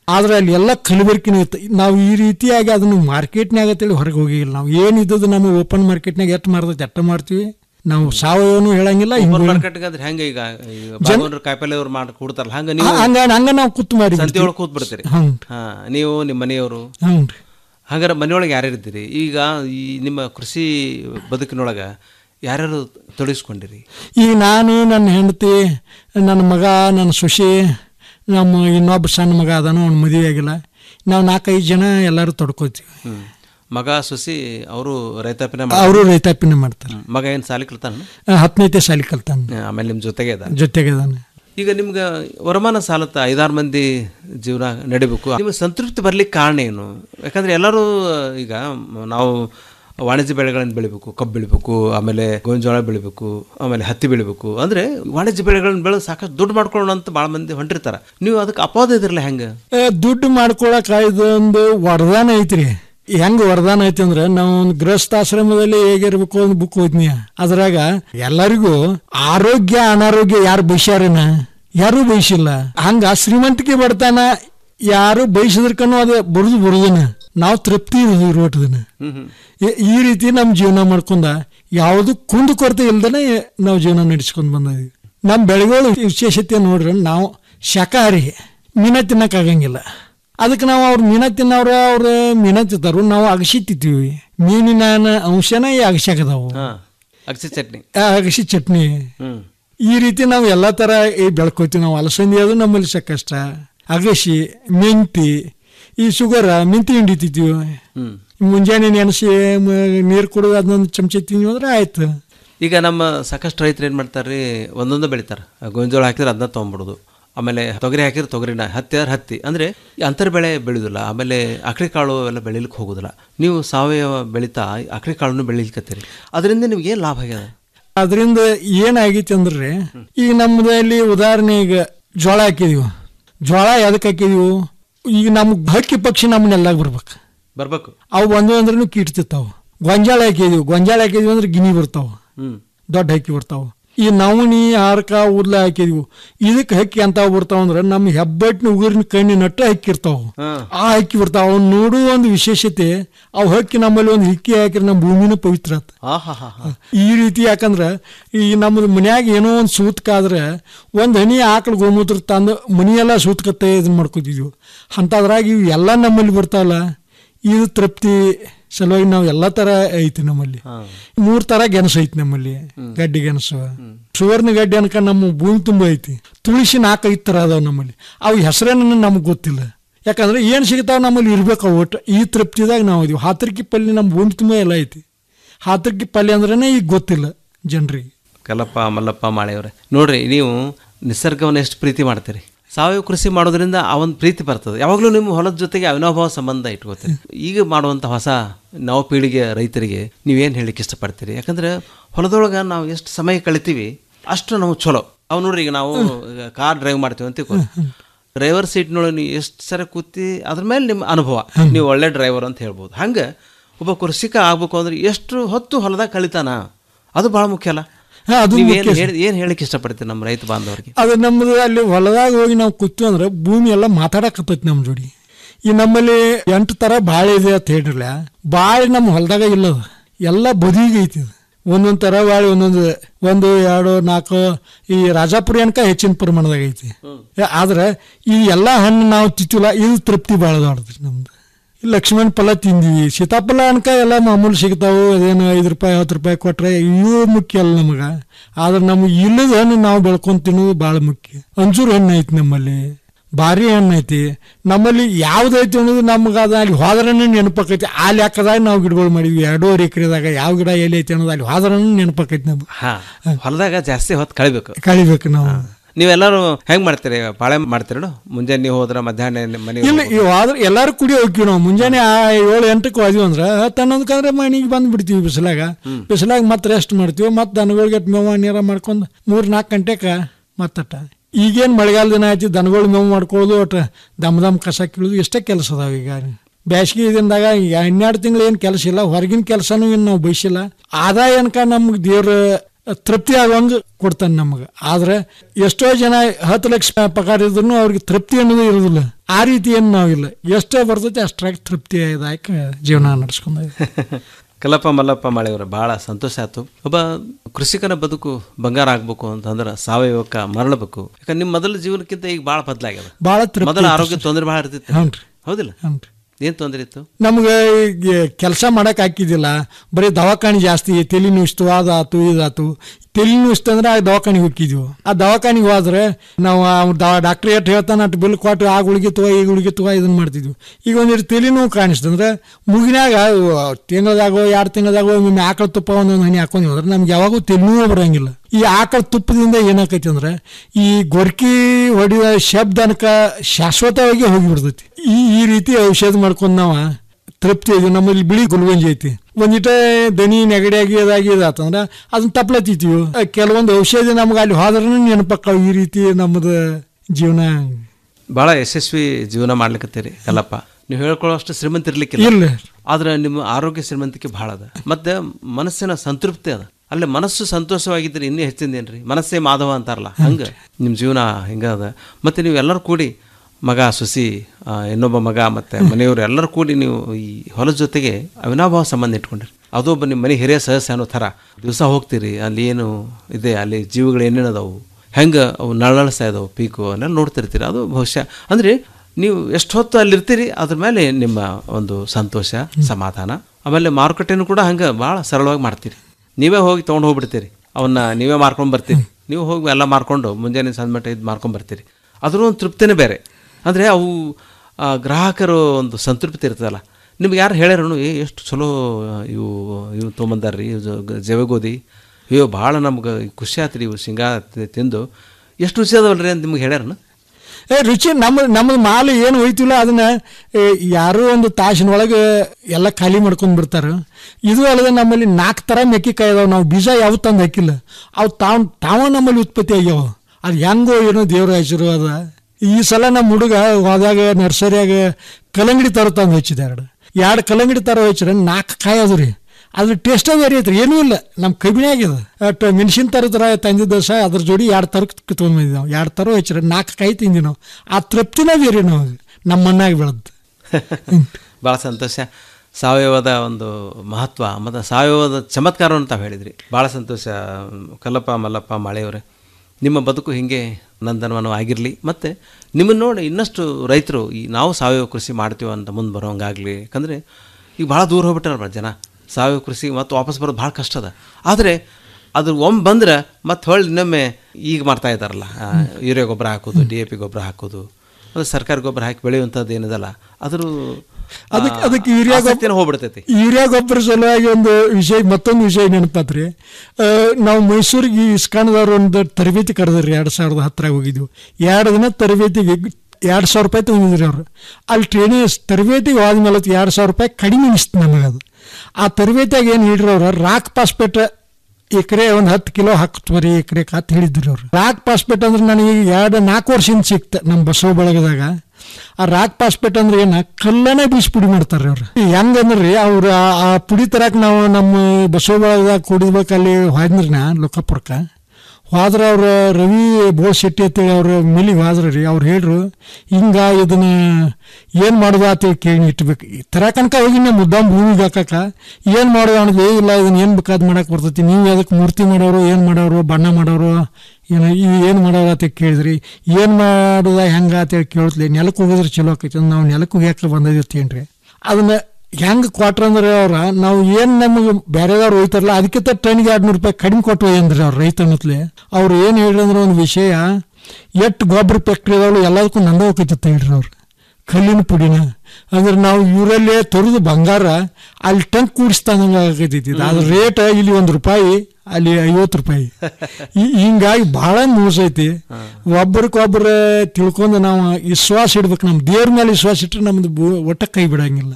ಆದ್ರೆ ಅಲ್ಲಿ ಎಲ್ಲ ಕಲಬೆರಕಿನ ಇತ್ತು ನಾವು ಈ ರೀತಿಯಾಗಿ ಅದನ್ನು ಮಾರ್ಕೆಟ್ನಾಗ ಅಂತೇಳಿ ಹೊರಗೆ ಹೋಗಿಲ್ಲ ನಾವು ಏನಿದ್ದದು ನಮ್ಮ ಓಪನ್ ಮಾರ್ಕೆಟ್ನಾಗ ಎಷ್ಟು ಮಾಡ್ತೈತೆ ಅಟ್ಟ ಮಾಡ್ತೀವಿ ನಾವು ಸಾವಯವನು ಹೇಳಂಗಿಲ್ಲ ಸೂಪರ್ ಹಿಂಗೂ ಮಾರ್ಕೆಟ್ ಅಂದ್ರೆ ಹೆಂಗ ಈಗ ಈಗ ಬಾಗವನ್ರು ಕಾಯಿಪಲ್ಲೆ ಅವ್ರು ಮಾಡಿ ಕೊಡ್ತಾರಲ್ಲ ಹಂಗ ನೀವು ಹಂಗ ಹಂಗ ನಾವು ಕೂತು ಮಾಡಿ ಸಂತೆ ಒಳಗೆ ಕೂತ್ ಬಿಡ್ತೀರಿ ಹ್ಞೂ ಹಾ ನೀವು ನಿಮ್ಮ ಮನೆಯವರು ಹ್ಞೂ ಹಂಗಾರೆ ಮನೆಯೊಳಗೆ ಯಾರ್ಯಾರು ಇದ್ದೀರಿ ಈಗ ಈ ನಿಮ್ಮ ಕೃಷಿ ಬದುಕಿನೊಳಗ ಯಾರ್ಯಾರು ತೊಡಗಿಸ್ಕೊಂಡಿರಿ ಈಗ ನಾನು ನನ್ನ ಹೆಂಡತಿ ನನ್ನ ಮಗ ನನ್ನ ಸೊಸೆ ನಮ್ಮ ಇನ್ನೊಬ್ಬ ಸಣ್ಣ ಮಗ ಅದಾನ ಅವ್ನು ಮದುವೆ ಆಗಿಲ್ಲ ನಾವು ನಾಲ್ಕೈದು ಜನ ಎಲ್ಲರೂ ತೊಡ್ಕೋತೀವಿ ಹ್ಮ್ ಮಗ ಸೊಸಿ ಅವರು ರೈತಾಪಿನ ಅವರು ರೈತಾಪಿನ ಮಾಡ್ತಾರೆ ಮಗ ಏನ್ ಸಾಲಿ ಕಲ್ತಾನ ಹತ್ತನೇತೆ ಸಾಲಿ ಕಲ್ತಾನ ಆಮೇಲೆ ನಿಮ್ ಜೊತೆಗೆ ಅದ ಜೊತೆಗೆ ಅದಾನ ಈಗ ನಿಮ್ಗೆ ವರಮಾನ ಸಾಲತ್ತ ಐದಾರು ಮಂದಿ ಜೀವನ ನಡಿಬೇಕು ನಿಮ್ಗೆ ಸಂತೃಪ್ತಿ ಬರ್ಲಿಕ್ಕೆ ಕಾರಣ ಏನು ಯಾಕಂದ್ರೆ ಎಲ್ಲರೂ ಈಗ ನಾವು ವಾಣಿಜ್ಯ ಬೆಳೆಗಳನ್ನು ಬೆಳಿಬೇಕು ಕಬ್ಬು ಬೆಳಿಬೇಕು ಆಮೇಲೆ ಗೋಂಜಾಳ ಬೆಳಿಬೇಕು ಆಮೇಲೆ ಹತ್ತಿ ಬೆಳಿಬೇಕು ಅಂದ್ರೆ ವಾಣಿಜ್ಯ ಬೆಳೆಗಳನ್ನ ಬೆಳೆದು ಸಾಕಷ್ಟು ದುಡ್ಡು ಮಾಡ್ಕೊಳ್ಳೋಣ ಅಂತ ಭಾಳ ಮಂದಿ ಹೊಂಟಿರ್ತಾರ ನೀವು ಅದಕ್ಕೆ ಅಪವಾದ ಇದಿರಲ್ಲ ಹೆಂಗೆ ಏ, ದುಡ್ಡು ಮಾಡ್ಕೊಳಕ್ ಇದೊಂದು ವರದಾನ ಐತ್ರಿ ಹೆಂಗ್ ವರದಾನ ಐತಿ ಅಂದ್ರೆ ನಾವು ಒಂದು ಗೃಹಸ್ಥಾಶ್ರಮದಲ್ಲಿ ಹೇಗಿರ್ಬೇಕು ಒಂದು ಬುಕ್ ಓದ್ನಿ ಅದ್ರಾಗ ಎಲ್ಲರಿಗೂ ಆರೋಗ್ಯ ಅನಾರೋಗ್ಯ ಯಾರು ಬಯಸ್ಯಾರನ ಯಾರು ಬಯಸಿಲ್ಲ ಹಂಗ ಶ್ರೀಮಂತಿಕೆ ಬಡ್ತಾನ ಯಾರು ಬಯಸಿದ್ರಕನು ಅದು ಬರುದು ಬರುದನ ನಾವು ತೃಪ್ತಿ ಇರೋಟದನ ಈ ರೀತಿ ನಮ್ಮ ಜೀವನ ಮಾಡ್ಕೊಂಡ ಯಾವುದು ಕುಂದು ಕೊರತೆ ಇಲ್ದನೆ ನಾವು ಜೀವನ ನಡೆಸ್ಕೊಂಡ್ ಬಂದಿದ್ವಿ ನಮ್ಮ ಬೆಳೆಗಳು ವಿಶೇಷತೆ ನೋಡ್ರಿ ನಾವು ಶಾಕಾಹಾರಿ ಮೀನ ತಿನ್ನಕ್ಕಾಗಂಗಿಲ್ಲ ಅದಕ್ಕೆ ನಾವು ಅವ್ರು ಮೀನ ತಿನ್ನವ್ರ ಅವ್ರು ಮೀನ ತಿಂತಾರು ನಾವು ಅಗಸಿ ತಿಂತೀವಿ ಮೀನಿನ ಅಂಶನ ಈ ಅಗಸ್ಯಾಕದಾವು ಹಾ ಅಗಸಿ ಚಟ್ನಿ ಆ ಅಗಸಿ ಚಟ್ನಿ ಹ್ಮ್ ಈ ರೀತಿ ನಾವು ಎಲ್ಲ ಥರ ಈ ಬೆಳ್ಕೊತೀವಿ ನಾವು ಅಲಸಂದಿ ಅದು ನಮ್ಮಲ್ಲಿ ಸಾಕಷ್ಟ ಅಗಸಿ ಮೆಂತಿ ಈ ಶುಗರ ಮೆಂತಿ ಹಿಂಡಿ ತಿಂತೀವಿ ಹ್ಮ್ ಮುಂಜಾನೆ ನೆನೆಸಿ ನೀರು ಕುಡಿದು ಅದನ್ನೊಂದು ಚಮಚ ತಿಂದ್ವಿ ಅಂದ್ರೆ ಆಯ್ತು ಈಗ ನಮ್ಮ ಸಾಕಷ್ಟು ರೈತರು ಏನು ಮಾಡ್ತಾರೆ ಒಂದೊಂದು ಬೆಳಿತಾರೆ ಗೋಂಜಾಳ ಹಾಕಿದ್ರೆ ಅದನ್ನ ತೊಗೊಂಬಿಡೋದು ಆಮೇಲೆ ತೊಗರಿ ಹಾಕಿದ್ರೆ ತೊಗರಿನ ಹತ್ತಿ ಆದ್ರೆ ಹತ್ತಿ ಅಂದರೆ ಅಂತರ ಬೆಳೆ ಬೆಳೆಯೋದಿಲ್ಲ ಆಮೇಲೆ ಆಕಳಿ ಕಾಳು ಎಲ್ಲ ಬೆಳಿಲಿಕ್ಕೆ ಹೋಗೋದಿಲ್ಲ ನೀವು ಸಾವಯವ ಬೆಳೀತಾ ಆಕಳಿ ಕಾಳನ್ನು ಬೆಳಿಲಿಕ್ಕತ್ತೀರಿ ಅದರಿಂದ ನಿಮ್ಗೆ ಏನು ಲಾಭ ಆಗ್ಯದ ಅದರಿಂದ ಏನಾಗೈತಿ ಅಂದ್ರೆ ಈಗ ನಮ್ಮದಲ್ಲಿ ಉದಾಹರಣೆ ಈಗ ಜೋಳ ಹಾಕಿದೀವಿ ಜೋಳ ಎದಕ್ಕೆ ಹಾಕಿದೀವಿ ಈಗ ನಮ್ಗೆ ಹಕ್ಕಿ ಪಕ್ಷಿ ನಮ್ಮನ್ನೆಲ್ಲ ಬರ್ಬೇಕು ಬರ್ಬೇಕು ಅವು ಬಂದು ಅಂದ್ರೂ ಕೀಡ್ತಿರ್ತಾವ ಗೊಂಜಾಳ ಹಾಕಿದೀವಿ ಗೊಂಜಾಳ ಹಾಕಿದೀವಿ ಅಂದ್ರೆ ಗಿನಿ ಬರ್ತಾವ ಹ್ಮ್ ದೊಡ್ಡ ಹಕ್ಕಿ ಬರ್ತಾವ ಈ ನವಣಿ ಹಾರಕ ಉದ್ಲ ಹಾಕಿದೀವಿ ಇದಕ್ಕೆ ಹಕ್ಕಿ ಅಂತ ಬರ್ತಾವ ಅಂದ್ರೆ ನಮ್ಮ ಹೆಬ್ಬಟ್ಟಿನ ಉಗುರಿನ ಕಣ್ಣಿನ ನಟ್ಟ ಹಕ್ಕಿ ಇರ್ತಾವ ಆ ಹಕ್ಕಿ ಬರ್ತಾವ ಅವ್ನು ನೋಡುವ ಒಂದು ವಿಶೇಷತೆ ಅವು ಹಕ್ಕಿ ನಮ್ಮಲ್ಲಿ ಒಂದು ಹಿಕ್ಕಿ ಹಾಕಿದ್ರೆ ನಮ್ಮ ಭೂಮಿನ ಪವಿತ್ರ ಆತ್. ಆಹಾ ಈ ರೀತಿ ಯಾಕಂದ್ರೆ ಈ ನಮ್ಮದು ಮನ್ಯಾಗ ಏನೋ ಒಂದು ಸೂತ್ಕಾದ್ರೆ ಒಂದು ಹನಿ ಆಕಳ ಗೋಮೂತ್ರ ತಂದು ಮನೆಯೆಲ್ಲ ಸೂತ್ಕತ್ತೆ ಇದನ್ನ ಮಾಡ್ಕೊತಿದ್ವಿ ಅಂಥದ್ರಾಗ ಇವು ಎಲ್ಲ ನಮ್ಮಲ್ಲಿ ಬರ್ತಾವಲ್ಲ ಇದು ತೃಪ್ತಿ ಸಲುವಾಗಿ ನಾವು ಎಲ್ಲ ಥರ ಐತಿ ನಮ್ಮಲ್ಲಿ ಮೂರು ಥರ ಗೆಣಸು ಐತಿ ನಮ್ಮಲ್ಲಿ ಗಡ್ಡಿ ಗೆಣಸು ಸುವರ್ಣ ಗಡ್ಡಿ ಅನ್ಕ ನಮ್ಮ ಭೂಮಿ ತುಂಬ ಐತಿ ತುಳಸಿ ನಾಲ್ಕೈದು ಥರ ಅದಾವ ನಮ್ಮಲ್ಲಿ ಅವು ಹೆಸರೇನ ನಮಗೆ ಗೊತ್ತಿಲ್ಲ ಯಾಕಂದ್ರೆ ಏನು ಸಿಗ್ತಾವ ನಮ್ಮಲ್ಲಿ ಇರ್ಬೇಕು ಅವು ಒಟ್ಟು ಈ ತೃಪ್ತಿದಾಗ ನಾವು ಇದೀವಿ ಹಾತರ್ಕಿ ಪಲ್ಯ ನಮ್ಮ ಭೂಮಿ ತುಂಬ ಎಲ್ಲ ಐತಿ ಹಾತರ್ಕಿ ಪಲ್ಯ ಅಂದ್ರೇನೆ ಈಗ ಗೊತ್ತಿಲ್ಲ ಜನರಿಗೆ ಕಲ್ಲಪ್ಪ ಮಲ್ಲಪ್ಪ ಮಾಳೆಯವರೇ ನೋಡ್ರಿ ನೀವು ನಿಸರ್ಗವನ್ನು ಎಷ್ಟು ಪ್ರೀತಿ ಮಾಡ್ತೀರಿ ಸಾವಯವ ಕೃಷಿ ಮಾಡೋದ್ರಿಂದ ಆ ಒಂದು ಪ್ರೀತಿ ಬರ್ತದೆ ಯಾವಾಗಲೂ ನಿಮ್ಮ ಹೊಲದ ಜೊತೆಗೆ ಅವಿನಾಭಾವ ಸಂಬಂಧ ಇಟ್ಕೋತೀರಿ ಈಗ ಮಾಡುವಂಥ ಹೊಸ ನವ ಪೀಳಿಗೆ ರೈತರಿಗೆ ನೀವೇನು ಹೇಳಲಿಕ್ಕೆ ಇಷ್ಟಪಡ್ತೀರಿ ಯಾಕಂದ್ರೆ ಹೊಲದೊಳಗೆ ನಾವು ಎಷ್ಟು ಸಮಯ ಕಳಿತೀವಿ ಅಷ್ಟು ನಾವು ಚಲೋ ಅವು ನೋಡ್ರಿ ಈಗ ನಾವು ಕಾರ್ ಡ್ರೈವ್ ಮಾಡ್ತೀವಿ ಅಂತ ತಿಳ್ಕೊ. ಡ್ರೈವರ್ ಸೀಟ್ನೊಳಗೆ ನೀವು ಎಷ್ಟು ಸರಿ ಕೂತಿ ಅದ್ರ ಮೇಲೆ ನಿಮ್ಮ ಅನುಭವ ನೀವು ಒಳ್ಳೆ ಡ್ರೈವರ್ ಅಂತ ಹೇಳ್ಬೋದು ಹಂಗೆ ಒಬ್ಬ ಕೃಷಿಕ ಆಗ್ಬೇಕು ಅಂದ್ರೆ ಎಷ್ಟು ಹೊತ್ತು ಹೊಲದಾಗ ಕಳಿತಾನ ಅದು ಭಾಳ ಮುಖ್ಯ ಅಲ್ಲ ಹಾ, ಅದು ನೀವೇನ್ ಮುಖ್ಯ. ಹೇಳಿ ಏನ್ ಹೇಳಿಕ್ಕೆ ಇಷ್ಟಪಡ್ತೀರಿ ನಮ್ಮ ರೈತ ಬಾಂಧವರಿಗೆ ಅದು ನಮ್ಮದು ಅಲ್ಲಿ ಹೊಲದಾಗ ಹೋಗಿ ನಾವು ಕೂತು ಅಂದ್ರೆ ಭೂಮಿ ಎಲ್ಲ ಮಾತಾಡಕತ್ತೈತಿ ನಮ್ಮ ಜೋಡಿ ಈ ನಮ್ಮಲ್ಲಿ ಎಂಟು ಥರ ಬಾಳೆ ಇದೆ ಅಂತ ಹೇಳಿರಲ್ಲ ಬಾಳೆ ನಮ್ಮ ಹೊಲದಾಗ ಇಲ್ಲದ ಎಲ್ಲ ಬದಿಗೆ ಐತಿ ಅದು. ಒಂದೊಂದು ಥರ ಬಾಳೆ ಒಂದೊಂದು ಒಂದು ಎರಡು ನಾಲ್ಕು ಈ ರಾಜಾಪುರಿ ಅನ್ಕ ಹೆಚ್ಚಿನ ಪ್ರಮಾಣದಾಗ ಐತಿ ಏ, ಆದ್ರೆ ಈ ಎಲ್ಲ ಹಣ್ಣು ನಾವು ತಿಂತಿಲ್ಲ ಇದು ತೃಪ್ತಿ ಭಾಳ ದೊಡ್ಡದ್ರಿ ನಮ್ದು ಈ ಲಕ್ಷ್ಮಣ ಫಲ ತಿಂದಿವಿ ಸೀತಾಫಲ ಅನ್ಕ ಎಲ್ಲ ಮಾಮೂಲು ಸಿಗ್ತಾವು ಅದೇನು ಐದು ರೂಪಾಯಿ ಹತ್ತು ರೂಪಾಯಿ ಕೊಟ್ರೆ ಇವು ಮುಖ್ಯ ಅಲ್ಲ ನಮಗೆ ಆದ್ರೆ ನಮ್ಗೆ ಇಲ್ಲದ ಹಣ್ಣು ನಾವು ಬೆಳ್ಕೊಂಡ್ ತಿನ್ನೋದು ಭಾಳ ಮುಖ್ಯ ಅಂಜೂರು ಹಣ್ಣು ಐತಿ ನಮ್ಮಲ್ಲಿ ಭಾರಿ ಹಣ್ಣು ಐತಿ ನಮ್ಮಲ್ಲಿ ಯಾವ್ದೈತಿ ಅನ್ನೋದು ನಮ್ಗೆ ಅದು ಅಲ್ಲಿ ಹೋದ್ರನೇ ನೆನಪಾಕೈತಿ ಆ ಲೆಕ್ಕದಾಗ ನಾವು ಗಿಡಗಳು ಮಾಡಿದ್ವಿ ಎರಡೂವರೆ ಎಕರೆದಾಗ ಯಾವ ಗಿಡ ಎಲ್ಲಿ ಐತಿ ಅನ್ನೋದು ಅಲ್ಲಿ ಹೋದ್ರನೇ ನೆನಪಾಕೈತಿ ನಮ್ಗೆ ಹಾ ಹೊಲದಾಗ ಜಾಸ್ತಿ ಹೊತ್ತು ಕಳಿಬೇಕು ಕಳಿಬೇಕು ನಾವು ನೀವೆಲ್ಲರೂ ಹೆಂಗ್ ಮಾಡ್ತೀರಿ ಪಾಳೆ ಮಾಡ್ತೀರಿ ಮುಂಜಾನೆ ನೀವು ಹೋದ್ರ ಮಧ್ಯಾಹ್ನ ಮನೆ ಇಲ್ಲ ಇವ್ ಆದ್ರೆ ಎಲ್ಲಾರು ಕುಡಿ ಹೋಗ್ತೀವಿ ನಾವು ಮುಂಜಾನೆ ಆ ಏಳು ಎಂಟಕ್ಕೆ ಹೋದ್ವಿ ಅಂದ್ರೆ ಹತ್ತು ಹನ್ನೊಂದಕ್ಕಂದ್ರೆ ಮನೆಗೆ ಬಂದು ಬಿಡ್ತೀವಿ ಬಿಸಿಲಾಗ ಬಿಸಿಲಾಗ ಮತ್ತೆ ರೆಸ್ಟ್ ಮಾಡ್ತೀವಿ ಮತ್ತೆ ದನಗಳಿಗೆ ಮೇವ ನೀರ ಮಾಡ್ಕೊಂಡು ಮೂರು ನಾಲ್ಕು ಗಂಟೆಗೆ ಮತ್ತಟ ಈಗೇನು ಮಳೆಗಾಲ ದಿನ ಆಯ್ತು ದನಗಳು ಮೇವು ಮಾಡ್ಕೊಳ್ಳೋದು ಒಟ್ಟು ದಮ್ ದಮ್ ಕಸ ಕೀಳೋದು ಎಷ್ಟೇ ಕೆಲಸ ಅದಾವ ಈಗ ಬೇಸಿಗೆ ದಿನದಾಗ ಹನ್ನೆರಡು ತಿಂಗಳು ಏನು ಕೆಲಸ ಇಲ್ಲ ಹೊರಗಿನ ಕೆಲಸನೂ ಏನು ನಾವು ಬಯಸಿಲ್ಲ ಆದಾಯ ಅನ್ಕ ನಮ್ಗೆ ದೇವ್ರ ತೃಪ್ತಿ ಆಗುವಂಗೆ ಕೊಡ್ತಾನೆ ನಮಗೆ ಆದ್ರೆ ಎಷ್ಟೋ ಜನ ಹತ್ತು ಲಕ್ಷ ಪಗಾರ ಇದ್ರು ಅವ್ರಿಗೆ ತೃಪ್ತಿ ಅನ್ನೋದು ಇರೋದಿಲ್ಲ ಆ ರೀತಿ ಏನು ನಾವಿಲ್ಲ ಎಷ್ಟೋ ಬರ್ತೈತೆ ಅಷ್ಟ್ರಾಗಿ ತೃಪ್ತಿದಾಯಕ ಜೀವನ ನಡೆಸ್ಕೊಂಡು ಕಲ್ಲಪ್ಪ ಮಲ್ಲಪ್ಪ ಮಾಳೆಯವರ ಭಾಳ ಸಂತೋಷ ಆಯ್ತು ಒಬ್ಬ ಕೃಷಿಕನ ಬದುಕು ಬಂಗಾರ ಆಗ್ಬೇಕು ಅಂತಂದ್ರೆ ಸಾವಯವಕ್ಕೆ ಮರಳಬೇಕು ಯಾಕಂದ್ರೆ ನಿಮ್ಮ ಮೊದಲ ಜೀವನಕ್ಕಿಂತ ಈಗ ಭಾಳ ಬದಲಾಗ್ಯದ ಭಾಳ ತೃಪ್ತಿ ಮೊದಲ ಐತಿ ಆರೋಗ್ಯ ಸರ್. ತೊಂದರೆ ಭಾಳ ಇರ್ತಿತ್ತು ಹ್ಞೂನ್ರಿ. ಹೌದಿಲ್ಲ ಹ್ಞೂನ್ರಿ. ಏನು ತೊಂದರೆ ಇತ್ತು ನಮ್ಗೆ ಕೆಲಸ ಮಾಡಕ್ ಹಾಕಿದ್ದಿಲ್ಲ ಬರೀ ದವಾಖಾನೆ ಜಾಸ್ತಿ ತಲೆ ನುಯಿಸ್ತು ಅದಾತು ಇದಾತು ತಲೆ ನುಯಿಸ್ತು ಅಂದ್ರೆ ಆ ದವಾಖಾನಿಗೆ ಹೋಗಿದ್ವು ಆ ದವಾಖಾನಿಗೆ ಹೋದ್ರೆ ನಾವು ಡಾಕ್ಟರ್ ಎಷ್ಟು ಹೇಳ್ತಾನೆ ಅಷ್ಟು ಬಿಲ್ ಕೊಟ್ಟು ಆ ಗುಳಿಗೆ ತಗೋ ಈ ಗುಳಿಗೆ ತಗೋ ಇದನ್ನ ಮಾಡ್ತಿದ್ವಿ ಈಗ ಒಂದಿಟ್ಟು ತಲೆ ನೋವು ಕಾಣಿಸ್ತಂದ್ರೆ ಮುಗಿನಾಗ ತಿಂಗಳದಾಗೋ ಎರಡು ತಿಂಗಳದಾಗೋ ಒಮ್ಮೆ ಆಕಳ ತುಪ್ಪ ಒಂದೊಂದು ಹನಿ ಹಾಕೊಂಡು ಹೋದ್ರೆ ನಮ್ಗೆ ಯಾವಾಗೂ ತಲೆ ನೋವು ಬರಂಗಿಲ್ಲ ಈ ಆಕಳ ತುಪ್ಪದಿಂದ ಏನಾಕೈತಿ ಅಂದ್ರೆ ಈ ಗೊರ್ಕಿ ಹೊಡಿದ ಶಬ್ದನಕ ಶಾಶ್ವತವಾಗಿ ಹೋಗಿಬಿಡ್ತೈತಿ ಈ ಈ ರೀತಿ ಔಷಧ ಮಾಡ್ಕೊಂಡು ನಾವು ತೃಪ್ತಿ ಇದೆ ನಮ್ಮಲ್ಲಿ ಬಿಳಿ ಗುಲ್ಗಂಜಿ ಐತಿ ಒಂದಿಟ ದನಿ ನೆಗಡಿಯಾಗಿ ಅದಾಗಿ ಇದಾತಂದ್ರೆ ಅದನ್ನ ತಪ್ಲತ್ತಿತ್ತೀವಿ ಕೆಲವೊಂದು ಔಷಧಿ ನಮ್ಗೆ ಅಲ್ಲಿ ಹೋದ್ರೂ ನೆನಪಕ್ಕಾವ ಈ ರೀತಿ ನಮ್ಮದು ಜೀವನ ಭಾಳ ಯಶಸ್ವಿ ಜೀವನ ಮಾಡ್ಲಿಕ್ಕತ್ತೀರಿ ಕಲ್ಲಪ್ಪ ನೀವು ಹೇಳ್ಕೊಳ್ಳೋಷ್ಟು ಶ್ರೀಮಂತ ಇರ್ಲಿಕ್ಕಿಲ್ಲ ಇಲ್ಲ. ಆದ್ರೆ ನಿಮ್ಮ ಆರೋಗ್ಯ ಶ್ರೀಮಂತಿಕೆ ಭಾಳ ಅದ ಮತ್ತೆ ಮನಸ್ಸಿನ ಸಂತೃಪ್ತಿ ಅದ ಅಲ್ಲೇ ಮನಸ್ಸು ಸಂತೋಷವಾಗಿದ್ದರೆ ಇನ್ನೂ ಹೆಚ್ಚಿಂದೇನ್ರಿ ಮನಸ್ಸೇ ಮಾಧವ ಅಂತಾರಲ್ಲ ಹಂಗೆ ನಿಮ್ಮ ಜೀವನ ಹಿಂಗೆ ಅದ ಮತ್ತೆ ನೀವು ಎಲ್ಲರೂ ಕೂಡಿ ಮಗ ಸೊಸಿ ಆ, ಇನ್ನೊಬ್ಬ ಮಗ ಮತ್ತೆ ಮನೆಯವರು ಎಲ್ಲರೂ ಕೂಡಿ ನೀವು ಈ ಹೊಲದ ಜೊತೆಗೆ ಅವಿನಾಭಾವ ಸಂಬಂಧ ಇಟ್ಕೊಂಡ್ರಿ ಅದು ಒಬ್ಬ ನಿಮ್ಮ ಮನೆ ಹಿರಿಯ ಸದಸ್ಯ ಅನ್ನೋ ಥರ ದಿವಸ ಹೋಗ್ತೀರಿ ಅಲ್ಲಿ ಏನು ಇದೆ ಅಲ್ಲಿ ಜೀವಗಳು ಏನೇನು ಅದಾವು ಹೆಂಗೆ ಅವು ನಳನಳಿಸ್ತಾ ಇದಾವೆ ಪೀಕು ಅವನ್ನೆಲ್ಲ ನೋಡ್ತಿರ್ತೀರಿ ಅದು ಬಹುಶಃ ಅಂದರೆ ನೀವು ಎಷ್ಟು ಹೊತ್ತು ಅಲ್ಲಿರ್ತೀರಿ ಅದ್ರ ಮೇಲೆ ನಿಮ್ಮ ಒಂದು ಸಂತೋಷ ಸಮಾಧಾನ ಆಮೇಲೆ ಮಾರುಕಟ್ಟೆನೂ ಕೂಡ ಹಂಗೆ ಭಾಳ ಸರಳವಾಗಿ ಮಾಡ್ತೀರಿ ನೀವೇ ಹೋಗಿ ತೊಗೊಂಡು ಹೋಗ್ಬಿಡ್ತೀರಿ ಅವನ್ನ ನೀವೇ ಮಾರ್ಕೊಂಡು ಬರ್ತೀರಿ ನೀವು ಹೋಗಿ ಎಲ್ಲ ಮಾರ್ಕೊಂಡು ಮುಂಜಾನೆ ಸಂಜೆ ಮಟ್ಟ ಇದು ಮಾರ್ಕೊಂಡು ಬರ್ತೀರಿ ಅದ್ರ ಒಂದು ತೃಪ್ತಿನೇ ಬೇರೆ ಅಂದರೆ ಅವು ಆ, ಗ್ರಾಹಕರು ಒಂದು ಸಂತೃಪ್ತಿ ಇರ್ತದಲ್ಲ ನಿಮ್ಗೆ ಯಾರು ಹೇಳ್ಯಾರನು ಏ ಎಷ್ಟು ಚಲೋ ಇವು ಇವು ತೊಗೊಂಬಂದಾರ್ರಿ ಇವು ಜ- ಜವೆಗೋದಿ ಅಯ್ಯೋ ಭಾಳ ನಮ್ಗೆ ಖುಷಿ ಆತ್ರಿ ಇವು ಶೇಂಗಾ ತಿ- ತಿಂದು ಎಷ್ಟು ರುಚಿ ಅದಾವಲ್ರಿ ಅಂತ ನಿಮ್ಗೆ ಹೇಳ್ಯಾರನ ಏ ರುಚಿ ನಮ್ಮ ನಮ್ಮ ಮಾಲು ಏನು ಹೋಯ್ತಿಲ್ಲ ಅದನ್ನ ಏ, ಯಾರೋ ಒಂದು ತಾಸಿನೊಳಗೆ ಎಲ್ಲ ಖಾಲಿ ಮಾಡ್ಕೊಂಡು ಬಿಡ್ತಾರೆ ಇದು ಅಲ್ಲದೆ ನಮ್ಮಲ್ಲಿ ನಾಲ್ಕು ಥರ ಮೆಕ್ಕಿಕಾಯಿ ಅದಾವ ನಾವು ಬೀಜ ಯಾವ ತಂದು ಹಾಕಿಲ್ಲ ಅವು ತಾವ್ ತಾವ ನಮ್ಮಲ್ಲಿ ಉತ್ಪತ್ತಿ ಆಗ್ಯಾವ ಅದು ಹೆಂಗೋ ಏನೋ ದೇವ್ರ ಹೆಸರು ಅದ ಈ ಸಲ ನಮ್ಮ ಹುಡುಗ ಹೋದಾಗ ನರ್ಸರಿಯಾಗ ಕಲ್ಲಂಗಡಿ ತರ ತಂದು ಹಚ್ಚಿದೆ ಎರಡು ಎರಡು ಕಲ್ಲಂಗಡಿ ತರ ಹಚ್ಚಿರ ನಾಲ್ಕು ಕಾಯಿ ಅದು ರೀ ಅದ್ರ ಟೇಸ್ಟೇ ಬೇರೆ ಐತ್ರಿ ಏನೂ ಇಲ್ಲ ನಮ್ಮ ಕಬ್ಬಿನೇ ಆಗ್ಯದ ಅಟ್ ಮೆಣಸಿನ ತರ ಥರ ತಂದಿದ್ದ ಸಹ ಅದ್ರ ಜೋಡಿ ಎರಡು ತರಕ್ಕೆ ತೊಗೊಂಡ್ಬಂದಿದ್ದು ನಾವು ಎರಡು ತರ ಹಚ್ಚಿರ ನಾಲ್ಕು ಕಾಯಿ ತಿಂದಿ ನಾವು ಆ ತೃಪ್ತಿನೇ ಬೇರೆ ನಾವು ನಮ್ಮ ಮಣ್ಣಾಗ ಬೆಳೆದು ಭಾಳ ಸಂತೋಷ ಸಾವಯವದ ಒಂದು ಮಹತ್ವ ಮತ್ತು ಸಾವಯವದ ಚಮತ್ಕಾರವನ್ನು ತಾವು ಹೇಳಿದ್ರಿ ಭಾಳ ಸಂತೋಷ ಕಲ್ಲಪ್ಪ ಮಲ್ಲಪ್ಪ ಮಾಳೆಯವರೇ ನಿಮ್ಮ ಬದುಕು ಹೀಗೆ ನಂದನವನ ಆಗಿರಲಿ ಮತ್ತು ನಿಮ್ಮನ್ನು ನೋಡಿ ಇನ್ನಷ್ಟು ರೈತರು ಈ ನಾವು ಸಾವಯವ ಕೃಷಿ ಮಾಡ್ತೀವಿ ಅಂತ ಮುಂದೆ ಬರೋಂಗಾಗಲಿ ಯಾಕಂದರೆ ಈಗ ಭಾಳ ದೂರ ಹೋಗ್ಬಿಟ್ಟಾರ ಜನ ಸಾವಯವ ಕೃಷಿ ಮತ್ತು ವಾಪಸ್ ಬರೋದು ಭಾಳ ಕಷ್ಟ ಅದ ಆದರೆ ಅದು ಒಮ್ಮೆ ಬಂದ್ರೆ ಮತ್ತೆ ಹೊಳ್ಳಿ ಇನ್ನೊಮ್ಮೆ ಈಗ ಮಾಡ್ತಾ ಇದ್ದಾರಲ್ಲ ಆ, ಯೂರಿಯಾ ಗೊಬ್ಬರ ಹಾಕೋದು ಡಿ ಎ ಪಿ ಗೊಬ್ಬರ ಹಾಕೋದು ಅದು ಸರ್ಕಾರಿ ಗೊಬ್ಬರ ಹಾಕಿ ಬೆಳೆಯುವಂಥದ್ದು ಏನದಲ್ಲ ಅದ್ರ ಅದಕ್ಕೆ ಅದಕ್ಕೆ ಯೂರಿಯಾ ಆಸಕ್ತಿನೇ ಹೋಗ್ಬಿಡ್ತೈತಿ ಯೂರಿಯಾ ಗೊಬ್ಬರ ಸಲುವಾಗಿ ಒಂದು ವಿಷಯ ಮತ್ತೊಂದು ವಿಷಯ ನೆನಪಾತ್ರಿ ಆ, ನಾವು ಮೈಸೂರಿಗೆ ಇಸ್ಕಾನದವ್ರು ಒಂದು ತರಬೇತಿ ಕರೆದ್ರಿ ಎರಡು ಸಾವಿರದ ಹತ್ತರಾಗ ಹೋಗಿದ್ವಿ ಎರಡು ದಿನ ತರಬೇತಿಗೆ ಎರಡು ಸಾವಿರ ರೂಪಾಯಿ ತೊಗೊಂಡಿದ್ರಿ ಅವರು ಅಲ್ಲಿ ಟ್ರೈನಿಂಗ್ ತರಬೇತಿಗೆ ಹೋದ್ಮೇಲೆ ಎರಡು ಸಾವಿರ ರೂಪಾಯಿ ಕಡಿಮೆ ಅನಿಸ್ತು ನಮಗೆ ಅದು ಆ ತರಬೇತಿಯಾಗ ಏನು ಹೇಳಿದ್ರು ಅವ್ರು ರಾಕ್ ಪಾಸ್ಪೇಟ್ ಎಕರೆ ಒಂದು ಹತ್ತು ಕಿಲೋ ಹಾಕ್ತವ್ರಿ ಎಕರೆ ಅಂತ ಹೇಳಿದ್ರು ಅವ್ರು ರಾಕ್ ಪಾಸ್ಪೇಟ್ ಅಂದ್ರೆ ನನಗೆ ಎರಡು ನಾಲ್ಕು ವರ್ಷದಿಂದ ಸಿಕ್ತ ನಮ್ಮ ಬಸವ ಬಳಗದಾಗ ಆ ರಾಕ್ ಪಾಸ್ಪೇಟ್ ಅಂದ್ರೆ ಏನ ಕಲ್ಲನೇ ಬೀಸ್ ಪುಡಿ ಮಾಡ್ತಾರೆ ಅವ್ರು ಹೆಂಗಂದ್ರಿ ಅವ್ರು ಆ- ಆ ಪುಡಿ ತರಕ್ ನಾವು ನಮ್ಮ ಬಸವ ಬಳಗದಾಗ ಕುಡಿಬೇಕಲ್ಲಿ ಹೋದ್ರಿ ಲೋಕಾಪುರಕ್ಕೆ ಹೋದ್ರ ಅವ್ರ ರವಿ ಬೋಳ್ ಶೆಟ್ಟಿ ಅಂತೇಳಿ ಅವ್ರ ಮಿಲಿಗೆ ಹೋದ್ರ ರೀ ಅವ್ರು ಹೇಳ್ರು ಹಿಂಗ ಇದನ್ನ ಏನು ಮಾಡೋದು ಅಂತೇಳಿ ಕೇಳಿ ಇಟ್ಬೇಕು ತರಕನಕ ಹೋಗಿ ನಾ ಮುದ್ದಾಮ್ ಭೂಮಿಗೆ ಹಾಕಕ್ಕ ಏನು ಮಾಡೋದು ಅನ್ನೋದು ಏ ಇಲ್ಲ ಇದನ್ನ ಏನು ಬೇಕಾದ್ ಮಾಡಕ್ಕೆ ಬರ್ತೈತಿ ನೀವು ಅದಕ್ಕೆ ಮೂರ್ತಿ ಮಾಡೋರು ಏನು ಮಾಡೋರು ಬಣ್ಣ ಮಾಡೋರು ಏನು ಇವು ಏನು ಮಾಡೋರು ಅಂತ ಕೇಳಿದ್ರಿ ಏನು ಮಾಡೋದ ಹೆಂಗ ಅಂತೇಳಿ ಕೇಳಿದ್ಲಿ ನೆಲಕ್ಕೆ ಹೋಗಿದ್ರೆ ಚಲೋ ಆಕೈತಿ ನಾವು ನೆಲಕ್ಕೆ ಹೋಗ್ಯಾಕ ಬಂದಿರ್ತೇನ್ರಿ ಅದನ್ನ ಹೆಂಗ್ ಕ್ವಾಟ್ರ್ ಅಂದ್ರೆ ಅವ್ರ ನಾವು ಏನ್ ನಮಗೆ ಬೇರೆದವ್ರು ಹೋಯ್ತಾರಲ್ಲ ಅದಕ್ಕಿಂತ ಟನ್ಗೆ ಎರಡು ನೂರು ರೂಪಾಯಿ ಕಡಿಮೆ ಕೊಟ್ಟು ಅಂದ್ರಿ ಅವ್ರು ರೈತ ಅನ್ನತ್ಲೆ ಅವ್ರು ಏನು ಹೇಳಿದ್ರೆ ಒಂದು ವಿಷಯ ಎಷ್ಟು ಗೊಬ್ಬರ ಫ್ಯಾಕ್ಟ್ರಿ ಅದಾವಲ್ಲ ಎಲ್ಲದಕ್ಕೂ ನಂದ ಹೋಗ್ತೈತಿ ಹೇಳ್ರಿ ಅವ್ರು ಕಲ್ಲಿನ ಪುಡಿನ ಅಂದ್ರೆ ನಾವು ಇವರಲ್ಲೇ ತೊರೆದು ಬಂಗಾರ ಅಲ್ಲಿ ಟಂಕ್ ಕೂಡಿಸ್ತಾನಂಗ ಆಗತೈತಿ ಇದು. ಅದ್ರ ರೇಟ್ ಇಲ್ಲಿ ಒಂದು ರೂಪಾಯಿ ಅಲ್ಲಿ ಐವತ್ತು ರೂಪಾಯಿ ಈ- ಹಿಂಗಾಗಿ ಬಹಳ ಮೋಸ ಐತಿ ಒಬ್ಬರಿಗೊಬ್ಬರ ತಿಳ್ಕೊಂಡು ನಾವು ವಿಶ್ವಾಸ ಇಡ್ಬೇಕು ನಮ್ಮ ದೇವ್ರ ಮೇಲೆ ವಿಶ್ವಾಸ ಇಟ್ಟರೆ ನಮ್ದು ಬು- ಒಟ್ಟ ಕೈ ಬಿಡಂಗಿಲ್ಲ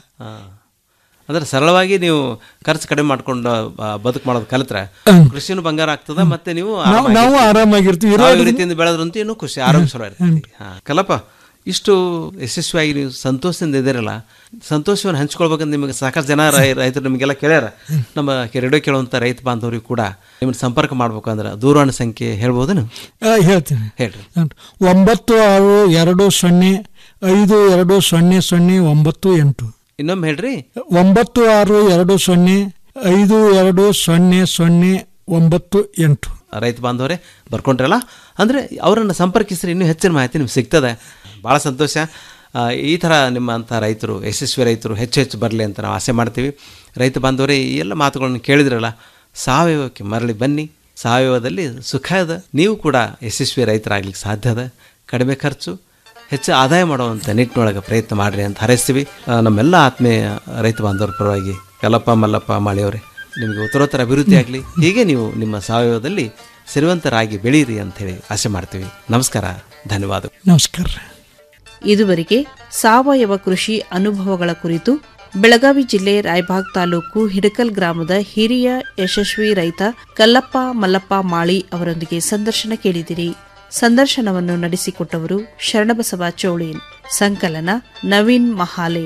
ಅಂದ್ರೆ ಸರಳವಾಗಿ ನೀವು ಖರ್ಚು ಕಡಿಮೆ ಮಾಡ್ಕೊಂಡು ಆ, ಬದುಕು ಮಾಡೋದು ಕಲಿತ್ರೆ ಕೃಷಿನೂ ಬಂಗಾರ ಆಗ್ತದ ಮತ್ತೆ ನೀವು ನಾವು- ನಾವು ಆರಾಮಾಗಿರ್ತೀವಿ. ಯಾವ ಇರೋದ್ರಿಂದ- ರೀತಿಯಿಂದ ಬೆಳೆದ್ರಂತೂ ಇನ್ನೂ ಖುಷಿ ಆರೋಗ್ಯ ಚಲೋ ಇರ್ತೈತಿ ಹಾ. ಕಲ್ಲಪ್ಪ ಇಷ್ಟು ಯಶಸ್ವಿಯಾಗಿ ನೀವು ಸಂತೋಷದಿಂದ ಇದ್ದೀರಲ್ಲ ಸಂತೋಷವನ್ನು ಹಂಚ್ಕೊಳ್ಬೇಕಂತ ನಿಮಗೆ ಸಾಕಷ್ಟು ಜನ ರೈ- ರೈತರು ನಿಮಗೆಲ್ಲ ಕೇಳ್ಯಾರ ನಮ್ಮ ರೇಡಿಯೋ ಕೇಳುವಂಥ ರೈತ ಬಾಂಧವರಿಗೂ ಕೂಡ ನಿಮ್ಮನ್ನ ಸಂಪರ್ಕ ಮಾಡ್ಬೇಕಂದ್ರೆ ದೂರವಾಣಿ ಸಂಖ್ಯೆ ಹೇಳ್ಬೋದೇನು ಆ, ಹೇಳ್ತೀನಿ ಹೇಳ್ರಿ ಒಂಬತ್ತು ಆರು ಎರಡು ಸೊನ್ನೆ ಐದು ಎರಡು ಸೊನ್ನೆ ಸೊನ್ನೆ ಒಂಬತ್ತು ಎಂಟು ಇನ್ನೊಮ್ಮೆ ಹೇಳ್ರಿ ಒಂಬತ್ತು ಆರು ಎರಡು ಸೊನ್ನೆ ಐದು ಎರಡು ಸೊನ್ನೆ ಸೊನ್ನೆ ಒಂಬತ್ತು ಎಂಟು ರೈತ ಬಾಂಧವರೇ ಬರ್ಕೊಂಡ್ರಲ್ಲ ಅಂದರೆ ಅವರನ್ನು ಸಂಪರ್ಕಿಸಿದ್ರೆ ಇನ್ನೂ ಹೆಚ್ಚಿನ ಮಾಹಿತಿ ನಿಮ್ಗೆ ಸಿಗ್ತದೆ ಭಾಳ ಸಂತೋಷ ಆ, ಈ ಥರ ನಿಮ್ಮಂಥ ರೈತರು ಯಶಸ್ವಿ ರೈತರು ಹೆಚ್ಚು ಹೆಚ್ಚು ಬರಲಿ ಅಂತ ನಾವು ಆಸೆ ಮಾಡ್ತೀವಿ ರೈತ ಬಾಂಧವರೇ ಈ ಎಲ್ಲ ಮಾತುಗಳನ್ನು ಕೇಳಿದ್ರಲ್ಲ ಸಾವಯವಕ್ಕೆ ಮರಳಿ ಬನ್ನಿ ಸಾವಯವದಲ್ಲಿ ಸುಖ ಅದ ನೀವು ಕೂಡ ಯಶಸ್ವಿ ರೈತರಾಗ್ಲಿಕ್ಕೆ ಸಾಧ್ಯ ಅದ ಕಡಿಮೆ ಖರ್ಚು ಹೆಚ್ಚು ಆದಾಯ ಮಾಡುವಂಥ ನಿಟ್ಟಿನೊಳಗೆ ಪ್ರಯತ್ನ ಮಾಡಿರಿ ಅಂತ ಹಾರೈಸ್ತೀವಿ ಆ, ನಮ್ಮೆಲ್ಲ ಆತ್ಮೀಯ ರೈತ ಬಾಂಧವರ ಪರವಾಗಿ ಯಲ್ಲಪ್ಪ ಮಲ್ಲಪ್ಪ ಮಾಳಿಯವರೇ ನಿಮಗೆ ಉತ್ತರೋತ್ತರ ಅಭಿವೃದ್ಧಿ ಆಗಲಿ ಹೀಗೆ ನೀವು ನಿಮ್ಮ ಸಾವಯವದಲ್ಲಿ ಸಿರಿವಂತರಾಗಿ ಬೆಳೀರಿ ಅಂಥೇಳಿ ಆಸೆ ಮಾಡ್ತೀವಿ ನಮಸ್ಕಾರ ಧನ್ಯವಾದ ನಮಸ್ಕಾರ ಇದುವರೆಗೆ ಸಾವಯವ ಕೃಷಿ ಅನುಭವಗಳ ಕುರಿತು ಬೆಳಗಾವಿ ಜಿಲ್ಲೆ ರಾಯಬಾಗ್ ತಾಲೂಕು ಹಿಡಕಲ್ ಗ್ರಾಮದ ಹಿರಿಯ ಯಶಸ್ವಿ ರೈತ ಕಲ್ಲಪ್ಪ ಮಲ್ಲಪ್ಪ ಮಾಳಿ ಅವರೊಂದಿಗೆ ಸಂದರ್ಶನ ಕೇಳಿದಿರಿ ಸಂದರ್ಶನವನ್ನು ನಡೆಸಿಕೊಟ್ಟವರು ಶರಣಬಸವ ಚೌಳೀನ್ ಸಂಕಲನ ನವೀನ್ ಮಹಾಲೆ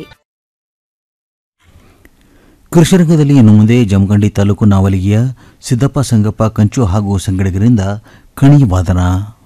ಕೃಷಿರಂಗದಲ್ಲಿ ಇನ್ನು ಮುಂದೆ ಜಮಖಂಡಿ ತಾಲೂಕು ನಾವಲಿಗೆಯ ಸಿದ್ದಪ್ಪ ಸಂಗಪ್ಪ ಕಂಚು ಹಾಗೂ ಸಂಗಡಿಗರಿಂದ ಕಣಿ ವಾದನ